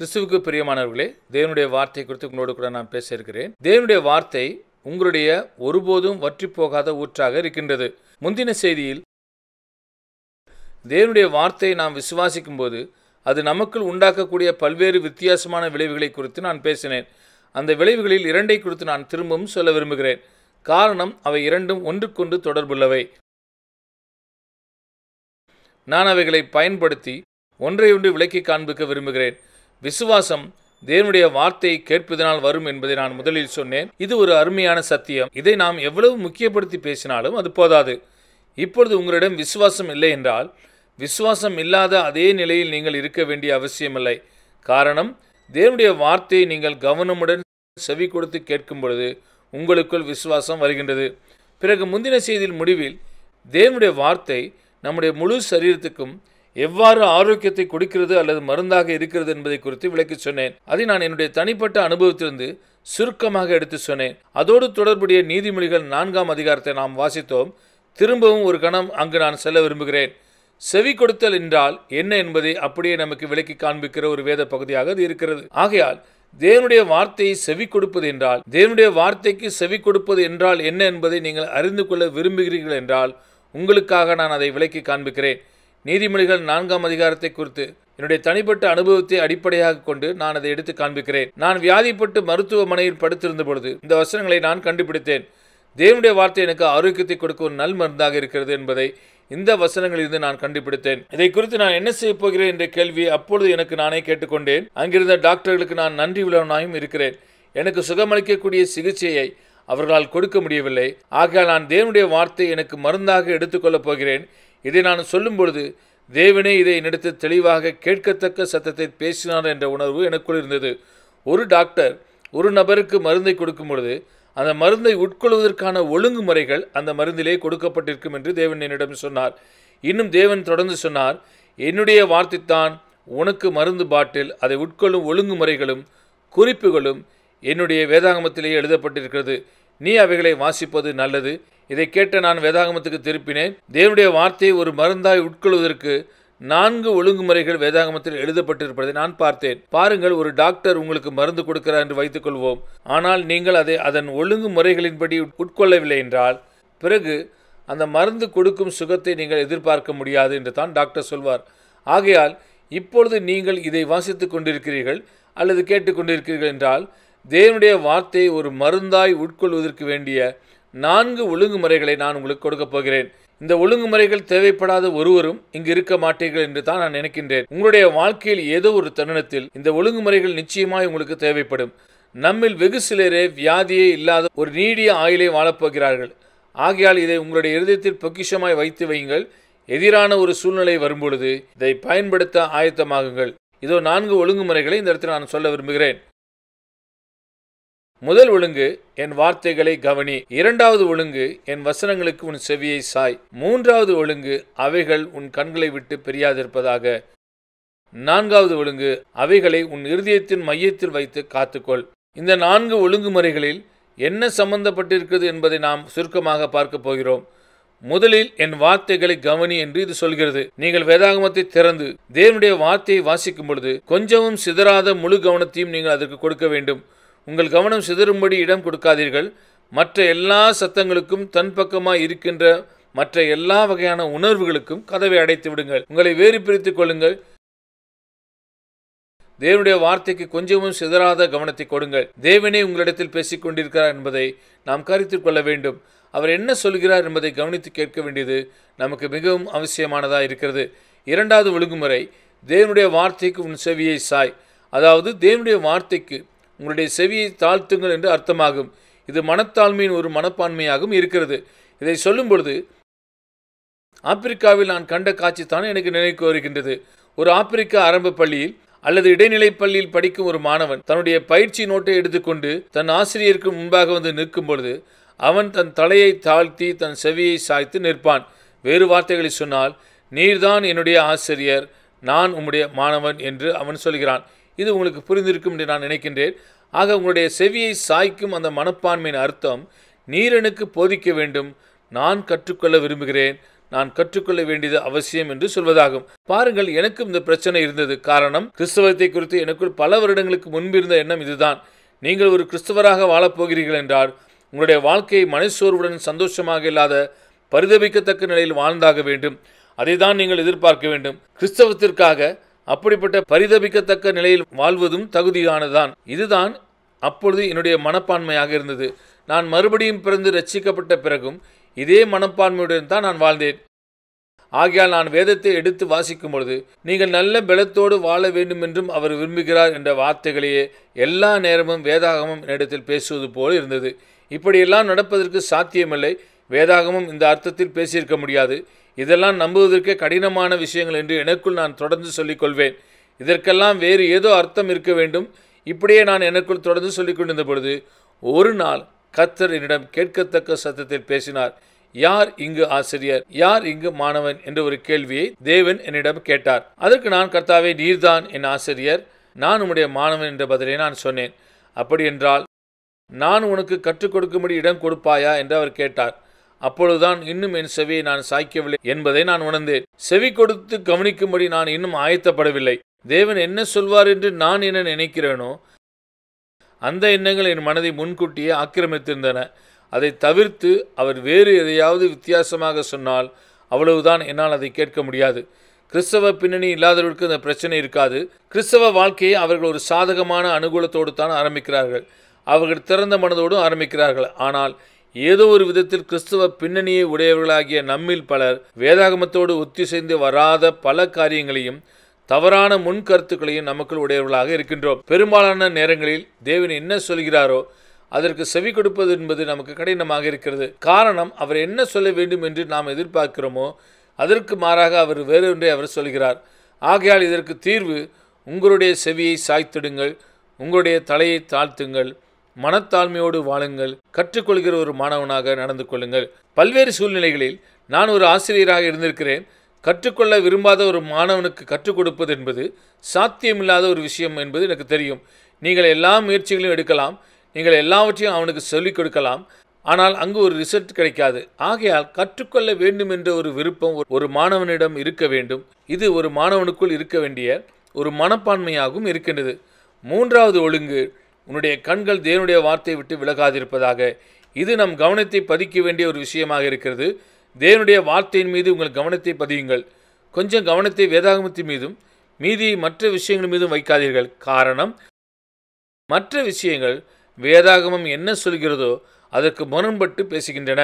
கிறிஸ்துவுக்கு பிரியமானவர்களே தேவனுடைய வார்த்தை குறித்து உங்களோடு கூட நான் பேச இருக்கிறேன் தேவனுடைய வார்த்தை உங்களுடைய ஒருபோதும் வற்றி போகாத ஊற்றாக இருக்கின்றது முந்தின செய்தியில் தேவனுடைய வார்த்தையை நாம் விசுவாசிக்கும் போது அது நமக்குள் உண்டாக்கக்கூடிய பல்வேறு வித்தியாசமான விளைவுகளை குறித்து நான் பேசினேன் அந்த விளைவுகளில் இரண்டை குறித்து நான் திரும்பவும் சொல்ல விரும்புகிறேன் காரணம் அவை இரண்டும் ஒன்றுக்கொன்று தொடர்புள்ளவை நான் அவைகளை பயன்படுத்தி ஒன்றையொன்று விளக்கி காண்பிக்க விரும்புகிறேன் விசுவாசம் தேவனுடைய வார்த்தையை கேட்பதனால் வரும் என்பதை நான் முதலில் சொன்னேன் இது ஒரு அருமையான சத்தியம் இதை நாம் எவ்வளவு முக்கியப்படுத்தி பேசினாலும் அது போதாது இப்பொழுது உங்களிடம் விசுவாசம் இல்லை என்றால் விசுவாசம் இல்லாத அதே நிலையில் நீங்கள் இருக்க வேண்டிய அவசியமில்லை காரணம் தேவனுடைய வார்த்தையை நீங்கள் கவனமுடன் செவி கொடுத்து கேட்கும் பொழுது உங்களுக்குள் விசுவாசம் வருகின்றது பிறகு முந்தின செய்தியில் முடிவில் தேவனுடைய வார்த்தை நம்முடைய முழு சரீரத்துக்கும் எவ்வாறு ஆரோக்கியத்தை கொடுக்கிறது அல்லது மருந்தாக இருக்கிறது என்பதை குறித்து விளக்கி சொன்னேன் அதை நான் என்னுடைய தனிப்பட்ட அனுபவத்திலிருந்து சுருக்கமாக எடுத்து சொன்னேன் அதோடு தொடர்புடைய நீதிமொழிகள் நான்காம் அதிகாரத்தை நாம் வாசித்தோம் திரும்பவும் ஒரு கணம் அங்கு நான் செல்ல விரும்புகிறேன் செவி கொடுத்தல் என்றால் என்ன என்பதை அப்படியே நமக்கு விளக்கி காண்பிக்கிற ஒரு வேத பகுதியாக அது இருக்கிறது ஆகையால் தேவனுடைய வார்த்தையை செவி கொடுப்பது என்றால் தேவனுடைய வார்த்தைக்கு செவி கொடுப்பது என்றால் என்ன என்பதை நீங்கள் அறிந்து கொள்ள விரும்புகிறீர்கள் என்றால் உங்களுக்காக நான் அதை விளக்கி காண்பிக்கிறேன் நீதிமொழிகள் நான்காம் அதிகாரத்தை குறித்து என்னுடைய தனிப்பட்ட அனுபவத்தை அடிப்படையாக கொண்டு நான் அதை எடுத்து காண்பிக்கிறேன் நான் வியாதிப்பட்டு மருத்துவமனையில் படுத்திருந்த பொழுது இந்த வசனங்களை நான் கண்டுபிடித்தேன் தேவனுடைய வார்த்தை எனக்கு ஆரோக்கியத்தை கொடுக்க ஒரு நல் மருந்தாக இருக்கிறது என்பதை இந்த வசனங்களிலிருந்து நான் கண்டுபிடித்தேன் இதை குறித்து நான் என்ன செய்ய போகிறேன் என்ற கேள்வி அப்பொழுது எனக்கு நானே கேட்டுக்கொண்டேன் அங்கிருந்த டாக்டர்களுக்கு நான் நன்றி உள்ளவனாயும் இருக்கிறேன் எனக்கு சுகமளிக்கக்கூடிய சிகிச்சையை அவர்களால் கொடுக்க முடியவில்லை ஆகையால் நான் தேவனுடைய வார்த்தை எனக்கு மருந்தாக எடுத்துக்கொள்ளப் போகிறேன் இதை நான் சொல்லும் பொழுது தேவனே இதை என்னிடத்து தெளிவாக கேட்கத்தக்க சத்தத்தை பேசினார் என்ற உணர்வு எனக்குள் இருந்தது ஒரு டாக்டர் ஒரு நபருக்கு மருந்தை கொடுக்கும் பொழுது அந்த மருந்தை உட்கொள்வதற்கான ஒழுங்குமுறைகள் அந்த மருந்திலே கொடுக்கப்பட்டிருக்கும் என்று தேவன் என்னிடம் சொன்னார் இன்னும் தேவன் தொடர்ந்து சொன்னார் என்னுடைய வார்த்தைத்தான் உனக்கு மருந்து பாட்டில் அதை உட்கொள்ளும் ஒழுங்குமுறைகளும் குறிப்புகளும் என்னுடைய வேதாகமத்திலேயே எழுதப்பட்டிருக்கிறது நீ அவைகளை வாசிப்பது நல்லது இதை கேட்ட நான் வேதாகமத்துக்கு திருப்பினேன் தேவனுடைய வார்த்தையை ஒரு மருந்தாய் உட்கொள்வதற்கு நான்கு ஒழுங்குமுறைகள் வேதாகமத்தில் எழுதப்பட்டிருப்பதை நான் பார்த்தேன் பாருங்கள் ஒரு டாக்டர் உங்களுக்கு மருந்து கொடுக்கிறார் என்று வைத்துக்கொள்வோம் ஆனால் நீங்கள் அதை அதன் ஒழுங்குமுறைகளின்படி உட்கொள்ளவில்லை என்றால் பிறகு அந்த மருந்து கொடுக்கும் சுகத்தை நீங்கள் எதிர்பார்க்க முடியாது என்று தான் டாக்டர் சொல்வார் ஆகையால் இப்பொழுது நீங்கள் இதை வாசித்துக் கொண்டிருக்கிறீர்கள் அல்லது கேட்டுக்கொண்டிருக்கிறீர்கள் என்றால் தேவனுடைய வார்த்தையை ஒரு மருந்தாய் உட்கொள்வதற்கு வேண்டிய நான்கு ஒழுங்குமுறைகளை நான் உங்களுக்கு கொடுக்கப் போகிறேன் இந்த ஒழுங்குமுறைகள் தேவைப்படாத ஒருவரும் இங்கு இருக்க மாட்டீர்கள் என்று தான் நான் நினைக்கின்றேன் உங்களுடைய வாழ்க்கையில் ஏதோ ஒரு தருணத்தில் இந்த ஒழுங்குமுறைகள் நிச்சயமாய் உங்களுக்கு தேவைப்படும் நம்மில் வெகு சிலரே வியாதியே இல்லாத ஒரு நீடிய ஆயுளை வாழப்போகிறார்கள் ஆகையால் இதை உங்களுடைய இருதயத்தில் பொக்கிஷமாய் வைத்து வையுங்கள் எதிரான ஒரு சூழ்நிலை வரும்பொழுது இதை பயன்படுத்த ஆயத்தமாகுங்கள் இதோ நான்கு ஒழுங்குமுறைகளை இந்த இடத்தில் நான் சொல்ல விரும்புகிறேன் முதல் ஒழுங்கு என் வார்த்தைகளை கவனி இரண்டாவது ஒழுங்கு என் வசனங்களுக்கு உன் செவியை சாய் மூன்றாவது ஒழுங்கு அவைகள் உன் கண்களை விட்டு பிரியாதிருப்பதாக நான்காவது ஒழுங்கு அவைகளை உன் இருதயத்தின் மையத்தில் வைத்து காத்துக்கொள் இந்த நான்கு ஒழுங்குமுறைகளில் என்ன சம்பந்தப்பட்டிருக்கிறது என்பதை நாம் சுருக்கமாக பார்க்க போகிறோம் முதலில் என் வார்த்தைகளை கவனி என்று இது சொல்கிறது நீங்கள் வேதாகமத்தை திறந்து தேவனுடைய வார்த்தையை வாசிக்கும் பொழுது கொஞ்சமும் சிதறாத முழு கவனத்தையும் நீங்கள் அதற்கு கொடுக்க வேண்டும் உங்கள் கவனம் சிதறும்படி இடம் கொடுக்காதீர்கள் மற்ற எல்லா சத்தங்களுக்கும் தன் பக்கமாய் இருக்கின்ற மற்ற எல்லா வகையான உணர்வுகளுக்கும் கதவை அடைத்து விடுங்கள் உங்களை வேறு பிரித்துக் கொள்ளுங்கள் தேவனுடைய வார்த்தைக்கு கொஞ்சமும் சிதறாத கவனத்தை கொடுங்கள் தேவனே உங்களிடத்தில் பேசிக் கொண்டிருக்கிறார் என்பதை நாம் கருத்தில் கொள்ள வேண்டும் அவர் என்ன சொல்கிறார் என்பதை கவனித்து கேட்க வேண்டியது நமக்கு மிகவும் அவசியமானதாக இருக்கிறது இரண்டாவது ஒழுங்குமுறை தேவனுடைய வார்த்தைக்கு உன் செவியை சாய் அதாவது தேவனுடைய வார்த்தைக்கு உங்களுடைய செவியை தாழ்த்துங்கள் என்று அர்த்தமாகும் இது மனத்தாழ்மையின் ஒரு மனப்பான்மையாகவும் இருக்கிறது இதை சொல்லும் பொழுது ஆப்பிரிக்காவில் நான் கண்ட காட்சி தான் எனக்கு நினைவுக்கு வருகின்றது ஒரு ஆப்பிரிக்க ஆரம்ப பள்ளியில் அல்லது இடைநிலை பள்ளியில் படிக்கும் ஒரு மாணவன் தன்னுடைய பயிற்சி நோட்டை எடுத்துக்கொண்டு தன் ஆசிரியருக்கு முன்பாக வந்து நிற்கும் பொழுது அவன் தன் தலையை தாழ்த்தி தன் செவியை சாய்த்து நிற்பான் வேறு வார்த்தைகளில் சொன்னால் நீர்தான் என்னுடைய ஆசிரியர் நான் உம்முடைய மாணவன் என்று அவன் சொல்கிறான் இது உங்களுக்கு புரிந்திருக்கும் என்று நான் நினைக்கின்றேன் ஆக உங்களுடைய செவியை சாய்க்கும் அந்த மனப்பான்மையின் அர்த்தம் நீர் எனக்கு போதிக்க வேண்டும் நான் கற்றுக்கொள்ள விரும்புகிறேன் நான் கற்றுக்கொள்ள வேண்டியது அவசியம் என்று சொல்வதாகும் பாருங்கள் எனக்கும் இந்த பிரச்சனை இருந்தது காரணம் கிறிஸ்தவத்தை குறித்து எனக்குள் பல வருடங்களுக்கு முன்பு இருந்த எண்ணம் இதுதான் நீங்கள் ஒரு கிறிஸ்தவராக வாழப்போகிறீர்கள் என்றால் உங்களுடைய வாழ்க்கையை மனசோர்வுடன் சந்தோஷமாக இல்லாத பரிதபிக்கத்தக்க நிலையில் வாழ்ந்தாக வேண்டும் அதை தான் நீங்கள் எதிர்பார்க்க வேண்டும் கிறிஸ்தவத்திற்காக அப்படிப்பட்ட பரிதபிக்கத்தக்க நிலையில் வாழ்வதும் தகுதியானதுதான் இதுதான் அப்பொழுது என்னுடைய மனப்பான்மையாக இருந்தது நான் மறுபடியும் பிறந்து ரட்சிக்கப்பட்ட பிறகும் இதே மனப்பான்மையுடன் தான் நான் வாழ்ந்தேன் ஆகையால் நான் வேதத்தை எடுத்து வாசிக்கும் பொழுது நீங்கள் நல்ல பலத்தோடு வாழ வேண்டும் என்றும் அவர் விரும்புகிறார் என்ற வார்த்தைகளையே எல்லா நேரமும் வேதாகமும் என்னிடத்தில் பேசுவது போல் இருந்தது இப்படியெல்லாம் நடப்பதற்கு சாத்தியமில்லை வேதாகமும் இந்த அர்த்தத்தில் பேசியிருக்க முடியாது இதெல்லாம் நம்புவதற்கே கடினமான விஷயங்கள் என்று எனக்குள் நான் தொடர்ந்து சொல்லிக் கொள்வேன் இதற்கெல்லாம் வேறு ஏதோ அர்த்தம் இருக்க வேண்டும் இப்படியே நான் எனக்குள் தொடர்ந்து சொல்லிக் கொண்டிருந்த பொழுது ஒரு நாள் கத்தர் என்னிடம் கேட்கத்தக்க சத்தத்தில் பேசினார் யார் இங்கு ஆசிரியர் யார் இங்கு மாணவன் என்ற ஒரு கேள்வியை தேவன் என்னிடம் கேட்டார் அதற்கு நான் கர்த்தாவே நீர்தான் என் ஆசிரியர் நான் உம்முடைய மாணவன் என்ற பதிலை நான் சொன்னேன் அப்படி என்றால் நான் உனக்கு கற்றுக் கொடுக்கும்படி இடம் கொடுப்பாயா என்று அவர் கேட்டார் அப்பொழுதுதான் இன்னும் என் செவியை நான் சாய்க்கவில்லை என்பதை நான் உணர்ந்தேன் செவி கொடுத்து கவனிக்கும்படி நான் இன்னும் ஆயத்தப்படவில்லை தேவன் என்ன சொல்வார் என்று நான் என்ன நினைக்கிறேனோ அந்த எண்ணங்கள் என் மனதை முன்கூட்டியே ஆக்கிரமித்திருந்தன அதை தவிர்த்து அவர் வேறு எதையாவது வித்தியாசமாக சொன்னால் அவ்வளவுதான் என்னால் அதை கேட்க முடியாது கிறிஸ்தவ பின்னணி இல்லாதவர்களுக்கு அந்த பிரச்சனை இருக்காது கிறிஸ்தவ வாழ்க்கையை அவர்கள் ஒரு சாதகமான அனுகூலத்தோடு தான் ஆரம்பிக்கிறார்கள் அவர்கள் திறந்த மனதோடு ஆரம்பிக்கிறார்கள் ஆனால் ஏதோ ஒரு விதத்தில் கிறிஸ்தவ பின்னணியை உடையவர்களாகிய நம்மில் பலர் வேதாகமத்தோடு ஒத்திசைந்து வராத பல காரியங்களையும் தவறான முன் கருத்துக்களையும் நமக்குள் உடையவர்களாக இருக்கின்றோம் பெரும்பாலான நேரங்களில் தேவன் என்ன சொல்கிறாரோ அதற்கு செவி கொடுப்பது என்பது நமக்கு கடினமாக இருக்கிறது காரணம் அவர் என்ன சொல்ல வேண்டும் என்று நாம் எதிர்பார்க்கிறோமோ அதற்கு மாறாக அவர் வேறொன்றை அவர் சொல்கிறார் ஆகையால் இதற்கு தீர்வு உங்களுடைய செவியை சாய்த்திடுங்கள் உங்களுடைய தலையை தாழ்த்துங்கள் மனத்தாழ்மையோடு வாழுங்கள் கற்றுக்கொள்கிற ஒரு மாணவனாக நடந்து கொள்ளுங்கள் பல்வேறு சூழ்நிலைகளில் நான் ஒரு ஆசிரியராக இருந்திருக்கிறேன் கற்றுக்கொள்ள விரும்பாத ஒரு மாணவனுக்கு கற்றுக் கொடுப்பது என்பது சாத்தியமில்லாத ஒரு விஷயம் என்பது எனக்கு தெரியும் நீங்கள் எல்லா முயற்சிகளையும் எடுக்கலாம் நீங்கள் எல்லாவற்றையும் அவனுக்கு சொல்லிக் கொடுக்கலாம் ஆனால் அங்கு ஒரு ரிசல்ட் கிடைக்காது ஆகையால் கற்றுக்கொள்ள வேண்டும் என்ற ஒரு விருப்பம் ஒரு மாணவனிடம் இருக்க வேண்டும் இது ஒரு மாணவனுக்குள் இருக்க வேண்டிய ஒரு மனப்பான்மையாகவும் இருக்கின்றது மூன்றாவது ஒழுங்கு உன்னுடைய கண்கள் தேவனுடைய வார்த்தையை விட்டு விலகாதிருப்பதாக இது நம் கவனத்தை பதிக்க வேண்டிய ஒரு விஷயமாக இருக்கிறது தேவனுடைய வார்த்தையின் மீது உங்கள் கவனத்தை பதியுங்கள் கொஞ்சம் கவனத்தை வேதாகமத்தின் மீதும் மீதி மற்ற விஷயங்கள் மீதும் வைக்காதீர்கள் காரணம் மற்ற விஷயங்கள் வேதாகமம் என்ன சொல்கிறதோ அதற்கு முரண்பட்டு பேசுகின்றன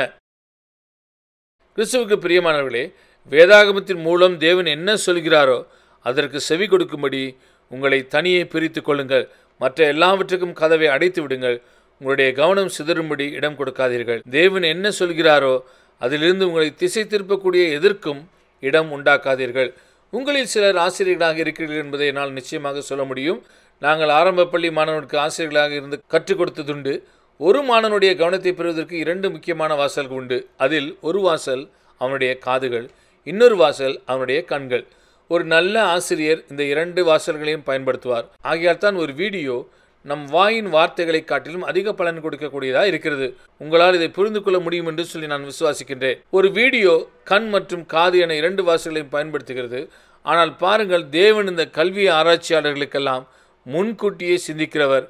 கிறிஸ்துவுக்கு பிரியமானவர்களே வேதாகமத்தின் மூலம் தேவன் என்ன சொல்கிறாரோ அதற்கு செவி கொடுக்கும்படி உங்களை தனியே பிரித்து கொள்ளுங்கள் மற்ற எல்லாவற்றுக்கும் கதவை அடைத்து விடுங்கள் உங்களுடைய கவனம் சிதறும்படி இடம் கொடுக்காதீர்கள் தேவன் என்ன சொல்கிறாரோ அதிலிருந்து உங்களை திசை திருப்பக்கூடிய எதற்கும் இடம் உண்டாக்காதீர்கள் உங்களில் சிலர் ஆசிரியர்களாக இருக்கிறீர்கள் என்பதை என்னால் நிச்சயமாக சொல்ல முடியும் நாங்கள் ஆரம்ப பள்ளி மாணவனுக்கு ஆசிரியர்களாக இருந்து கற்றுக் கொடுத்ததுண்டு ஒரு மாணவனுடைய கவனத்தை பெறுவதற்கு இரண்டு முக்கியமான வாசல்கள் உண்டு அதில் ஒரு வாசல் அவனுடைய காதுகள் இன்னொரு வாசல் அவனுடைய கண்கள் ஒரு நல்ல ஆசிரியர் இந்த இரண்டு வாசல்களையும் பயன்படுத்துவார் ஆகையால் தான் ஒரு வீடியோ நம் வாயின் வார்த்தைகளை காட்டிலும் அதிக பலன் கொடுக்கக்கூடியதாக இருக்கிறது உங்களால் இதை புரிந்து கொள்ள முடியும் என்று சொல்லி நான் விசுவாசிக்கின்றேன் ஒரு வீடியோ கண் மற்றும் காது என இரண்டு வாசல்களையும் பயன்படுத்துகிறது ஆனால் பாருங்கள் தேவன் இந்த கல்வி ஆராய்ச்சியாளர்களுக்கெல்லாம் முன்கூட்டியே சிந்திக்கிறவர்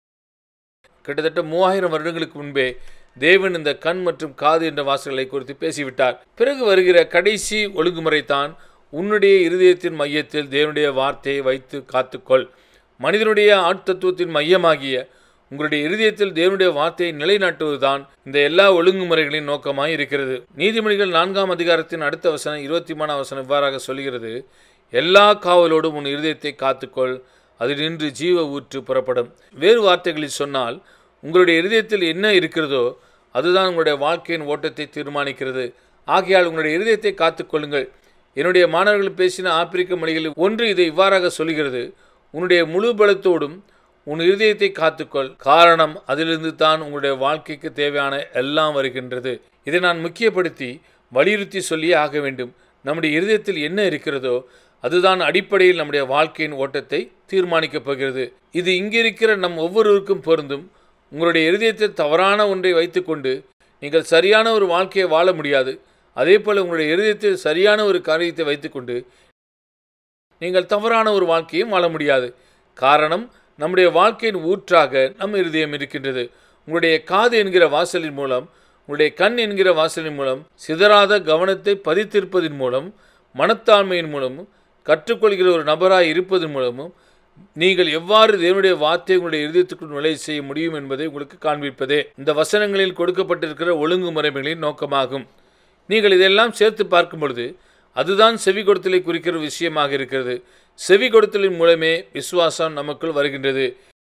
கிட்டத்தட்ட மூவாயிரம் வருடங்களுக்கு முன்பே தேவன் இந்த கண் மற்றும் காது என்ற வாசல்களை குறித்து பேசிவிட்டார் பிறகு வருகிற கடைசி ஒழுங்குமுறை தான் உன்னுடைய இருதயத்தின் மையத்தில் தேவனுடைய வார்த்தையை வைத்து காத்துக்கொள் மனிதனுடைய ஆட்தத்துவத்தின் மையமாகிய உங்களுடைய இருதயத்தில் தேவனுடைய வார்த்தையை நிலைநாட்டுவதுதான் இந்த எல்லா ஒழுங்குமுறைகளின் நோக்கமாய் இருக்கிறது நீதிமொழிகள் நான்காம் அதிகாரத்தின் அடுத்த வசனம் இருபத்தி மூணாம் வசனம் இவ்வாறாக சொல்கிறது எல்லா காவலோடும் உன் இருதயத்தை காத்துக்கொள் அது நின்று ஜீவ ஊற்று புறப்படும் வேறு வார்த்தைகளில் சொன்னால் உங்களுடைய இருதயத்தில் என்ன இருக்கிறதோ அதுதான் உங்களுடைய வாழ்க்கையின் ஓட்டத்தை தீர்மானிக்கிறது ஆகையால் உங்களுடைய இருதயத்தை காத்துக்கொள்ளுங்கள் என்னுடைய மாணவர்கள் பேசின ஆப்பிரிக்க மொழிகளில் ஒன்று இதை இவ்வாறாக சொல்கிறது உன்னுடைய முழு பலத்தோடும் உன் இருதயத்தை காத்துக்கொள் காரணம் அதிலிருந்து தான் உங்களுடைய வாழ்க்கைக்கு தேவையான எல்லாம் வருகின்றது இதை நான் முக்கியப்படுத்தி வலியுறுத்தி சொல்லியே ஆக வேண்டும் நம்முடைய இருதயத்தில் என்ன இருக்கிறதோ அதுதான் அடிப்படையில் நம்முடைய வாழ்க்கையின் ஓட்டத்தை தீர்மானிக்கப் போகிறது இது இங்கிருக்கிற நம் ஒவ்வொருவருக்கும் பொருந்தும் உங்களுடைய இருதயத்தில் தவறான ஒன்றை வைத்துக்கொண்டு நீங்கள் சரியான ஒரு வாழ்க்கையை வாழ முடியாது அதே போல் உங்களுடைய இருதயத்தில் சரியான ஒரு காரியத்தை வைத்துக்கொண்டு நீங்கள் தவறான ஒரு வாழ்க்கையும் வாழ முடியாது காரணம் நம்முடைய வாழ்க்கையின் ஊற்றாக நம் இருதயம் இருக்கின்றது உங்களுடைய காது என்கிற வாசலின் மூலம் உங்களுடைய கண் என்கிற வாசலின் மூலம் சிதறாத கவனத்தை பதித்திருப்பதன் மூலம் மனத்தாழ்மையின் மூலமும் கற்றுக்கொள்கிற ஒரு நபராய் இருப்பதன் மூலமும் நீங்கள் எவ்வாறு தேவனுடைய வார்த்தை உங்களுடைய இருதயத்துக்குள் நுழை செய்ய முடியும் என்பதை உங்களுக்கு காண்பிப்பதே இந்த வசனங்களில் கொடுக்கப்பட்டிருக்கிற ஒழுங்குமுறைகளின் நோக்கமாகும் நீங்கள் இதெல்லாம் சேர்த்து பார்க்கும் பொழுது அதுதான் செவி கொடுத்தலை குறிக்கிற விஷயமாக இருக்கிறது செவி கொடுத்தலின் மூலமே விசுவாசம் நமக்குள் வருகின்றது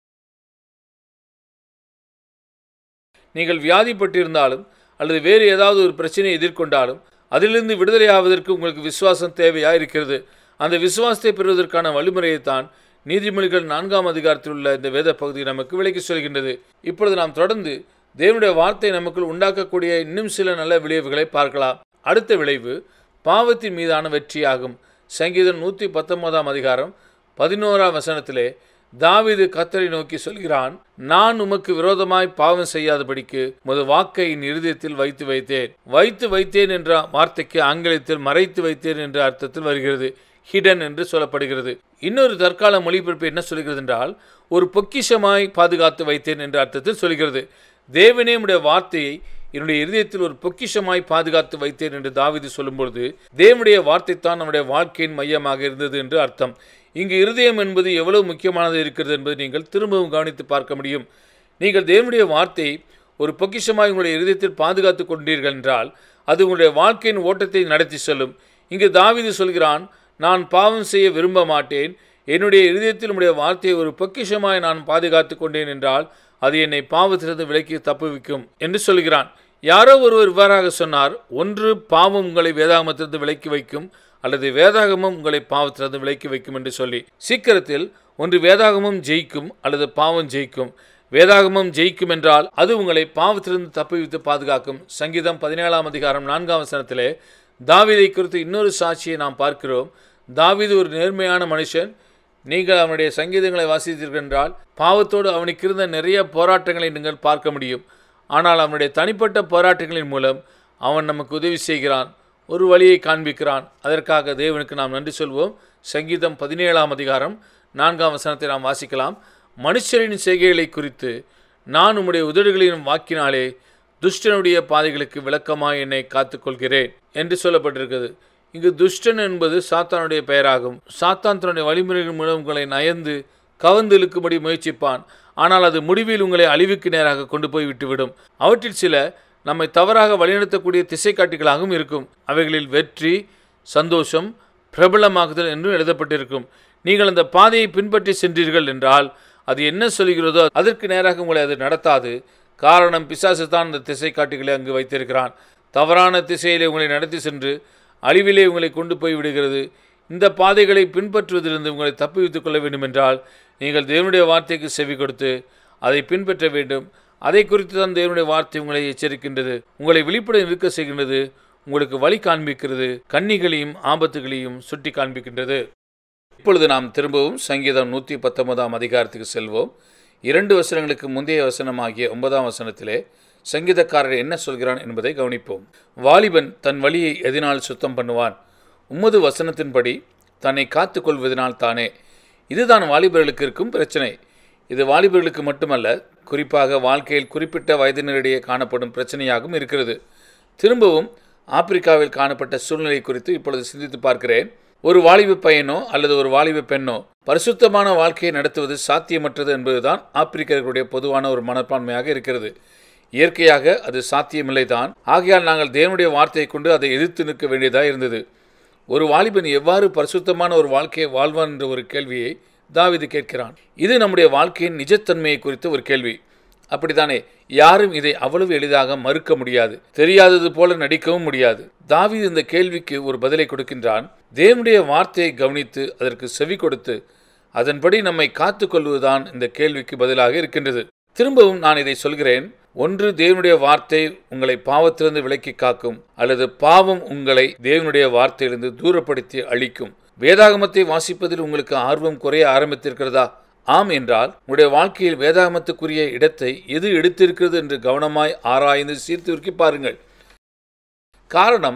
நீங்கள் வியாதிப்பட்டிருந்தாலும் அல்லது வேறு ஏதாவது ஒரு பிரச்சனையை எதிர்கொண்டாலும் அதிலிருந்து விடுதலையாவதற்கு உங்களுக்கு விசுவாசம் தேவையா இருக்கிறது அந்த விசுவாசத்தை பெறுவதற்கான வழிமுறையைத்தான் நீதிமொழிகள் நான்காம் அதிகாரத்தில் உள்ள இந்த வேத பகுதி நமக்கு விளக்கி சொல்கின்றது இப்பொழுது நாம் தொடர்ந்து தேவனுடைய வார்த்தை நமக்குள் உண்டாக்கக்கூடிய இன்னும் சில நல்ல விளைவுகளை பார்க்கலாம் அடுத்த விளைவு பாவத்தின் மீதான வெற்றியாகும் சங்கீதம் நூற்றி பத்தொன்பதாம் அதிகாரம் பதினோராம் வசனத்திலே தாவீது கத்தரை நோக்கி சொல்கிறான் நான் உமக்கு விரோதமாய் பாவம் செய்யாதபடிக்கு முத வாக்கை என் இருதயத்தில் வைத்து வைத்தேன் வைத்து வைத்தேன் என்ற வார்த்தைக்கு ஆங்கிலத்தில் மறைத்து வைத்தேன் என்ற அர்த்தத்தில் வருகிறது ஹிடன் என்று சொல்லப்படுகிறது இன்னொரு தற்கால மொழிபெயர்ப்பு என்ன சொல்கிறது என்றால் ஒரு பொக்கிஷமாய் பாதுகாத்து வைத்தேன் என்ற அர்த்தத்தில் சொல்கிறது தேவனே உடைய வார்த்தையை என்னுடைய இருதயத்தில் ஒரு பொக்கிஷமாய் பாதுகாத்து வைத்தேன் என்று தாவிது சொல்லும்பொழுது தேவனுடைய வார்த்தை தான் நம்முடைய வாழ்க்கையின் மையமாக இருந்தது என்று அர்த்தம் இங்கு இருதயம் என்பது எவ்வளவு முக்கியமானது இருக்கிறது என்பதை நீங்கள் திரும்பவும் கவனித்து பார்க்க முடியும் நீங்கள் தேவனுடைய வார்த்தையை ஒரு பொக்கிஷமாய் உங்களுடைய இருதயத்தில் பாதுகாத்து கொண்டீர்கள் என்றால் அது உங்களுடைய வாழ்க்கையின் ஓட்டத்தை நடத்தி செல்லும் இங்கு தாவிது சொல்கிறான் நான் பாவம் செய்ய விரும்ப மாட்டேன் என்னுடைய இருதயத்தில் உடைய வார்த்தையை ஒரு பொக்கிஷமாய் நான் பாதுகாத்து கொண்டேன் என்றால் அது என்னை பாவத்திலிருந்து விலக்கி தப்புவிக்கும் என்று சொல்கிறான் யாரோ ஒருவர் இவ்வாறாக சொன்னார் ஒன்று பாவம் உங்களை வேதாகமத்திலிருந்து விலக்கி வைக்கும் அல்லது வேதாகமம் உங்களை பாவத்திலிருந்து விலக்கி வைக்கும் என்று சொல்லி சீக்கிரத்தில் ஒன்று வேதாகமம் ஜெயிக்கும் அல்லது பாவம் ஜெயிக்கும் வேதாகமம் ஜெயிக்கும் என்றால் அது உங்களை பாவத்திலிருந்து தப்புவித்து பாதுகாக்கும் சங்கீதம் பதினேழாம் அதிகாரம் நான்காம் வசனத்திலே தாவீதை குறித்து இன்னொரு சாட்சியை நாம் பார்க்கிறோம் தாவீது ஒரு நேர்மையான மனுஷன் நீங்கள் அவனுடைய சங்கீதங்களை வாசித்தீர்கள் என்றால் பாவத்தோடு அவனுக்கு இருந்த நிறைய போராட்டங்களை நீங்கள் பார்க்க முடியும் ஆனால் அவனுடைய தனிப்பட்ட போராட்டங்களின் மூலம் அவன் நமக்கு உதவி செய்கிறான் ஒரு வழியை காண்பிக்கிறான் அதற்காக தேவனுக்கு நாம் நன்றி சொல்வோம் சங்கீதம் பதினேழாம் அதிகாரம் நான்காம் வசனத்தை நாம் வாசிக்கலாம் மனுஷரின் செய்கைகளை குறித்து நான் உம்முடைய உதடுகளின் வாக்கினாலே துஷ்டனுடைய பாதைகளுக்கு விளக்கமாய் என்னை காத்துக்கொள்கிறேன் என்று சொல்லப்பட்டிருக்கிறது இங்கு துஷ்டன் என்பது சாத்தானுடைய பெயராகும் சாத்தான் தன்னுடைய வழிமுறைகள் மூலம் உங்களை நயந்து கவர்ந்து இழுக்கும்படி முயற்சிப்பான் ஆனால் அது முடிவில் உங்களை அழிவுக்கு நேராக கொண்டு போய் விட்டுவிடும் அவற்றில் சில நம்மை தவறாக வழிநடத்தக்கூடிய திசைக்காட்டிகளாகவும் இருக்கும் அவைகளில் வெற்றி சந்தோஷம் பிரபலமாகுதல் என்றும் எழுதப்பட்டிருக்கும் நீங்கள் அந்த பாதையை பின்பற்றி சென்றீர்கள் என்றால் அது என்ன சொல்கிறதோ அதற்கு நேராக உங்களை அது நடத்தாது காரணம் பிசாசு தான் அந்த திசை காட்டிகளை அங்கு வைத்திருக்கிறான் தவறான திசையிலே உங்களை நடத்தி சென்று அழிவிலே உங்களை கொண்டு போய் விடுகிறது இந்த பாதைகளை பின்பற்றுவதிலிருந்து உங்களை தப்புவித்துக் கொள்ள வேண்டும் என்றால் நீங்கள் தேவனுடைய வார்த்தைக்கு செவி கொடுத்து அதை பின்பற்ற வேண்டும் அதை குறித்து தான் தேவனுடைய வார்த்தை உங்களை எச்சரிக்கின்றது உங்களை விழிப்புடன் இருக்க செய்கின்றது உங்களுக்கு வழி காண்பிக்கிறது கன்னிகளையும் ஆபத்துகளையும் சுட்டி காண்பிக்கின்றது இப்பொழுது நாம் திரும்பவும் சங்கீதம் நூற்றி பத்தொன்பதாம் அதிகாரத்துக்கு செல்வோம் இரண்டு வசனங்களுக்கு முந்தைய வசனமாகிய ஒன்பதாம் வசனத்திலே சங்கீதக்காரர் என்ன சொல்கிறான் என்பதை கவனிப்போம் வாலிபன் தன் வழியை எதினால் சுத்தம் பண்ணுவான் உம்மது வசனத்தின்படி தன்னை காத்து கொள்வதனால் தானே இதுதான் வாலிபர்களுக்கு இருக்கும் பிரச்சனை இது வாலிபர்களுக்கு மட்டுமல்ல குறிப்பாக வாழ்க்கையில் குறிப்பிட்ட வயதினரிடையே காணப்படும் பிரச்சனையாகவும் இருக்கிறது திரும்பவும் ஆப்பிரிக்காவில் காணப்பட்ட சூழ்நிலை குறித்து இப்பொழுது சிந்தித்து பார்க்கிறேன் ஒரு வாலிப பையனோ அல்லது ஒரு வாலிப பெண்ணோ பரிசுத்தமான வாழ்க்கையை நடத்துவது சாத்தியமற்றது என்பதுதான் ஆப்பிரிக்கர்களுடைய பொதுவான ஒரு மனப்பான்மையாக இருக்கிறது இயற்கையாக அது சாத்தியமில்லைதான் ஆகையால் நாங்கள் தேவனுடைய வார்த்தையை கொண்டு அதை எதிர்த்து நிற்க வேண்டியதாக இருந்தது ஒரு வாலிபன் எவ்வாறு பரிசுத்தமான ஒரு வாழ்க்கையை வாழ்வான் என்ற ஒரு கேள்வியை தாவிது கேட்கிறான் இது நம்முடைய வாழ்க்கையின் நிஜத்தன்மையை குறித்த ஒரு கேள்வி அப்படித்தானே யாரும் இதை அவ்வளவு எளிதாக மறுக்க முடியாது தெரியாதது போல நடிக்கவும் முடியாது தாவீது இந்த கேள்விக்கு ஒரு பதிலை கொடுக்கின்றான் தேவனுடைய வார்த்தையை கவனித்து அதற்கு செவி கொடுத்து அதன்படி நம்மை காத்து கொள்வதுதான் இந்த கேள்விக்கு பதிலாக இருக்கின்றது திரும்பவும் நான் இதை சொல்கிறேன் ஒன்று தேவனுடைய வார்த்தை உங்களை பாவத்திலிருந்து விலக்கி காக்கும் அல்லது பாவம் உங்களை தேவனுடைய வார்த்தையிலிருந்து தூரப்படுத்தி அழிக்கும் வேதாகமத்தை வாசிப்பதில் உங்களுக்கு ஆர்வம் குறைய ஆரம்பித்திருக்கிறதா ஆம் என்றால் உங்களுடைய வாழ்க்கையில் வேதாகமத்துக்குரிய இடத்தை எது எடுத்திருக்கிறது என்று கவனமாய் ஆராய்ந்து சீர்தூக்கி பாருங்கள் காரணம்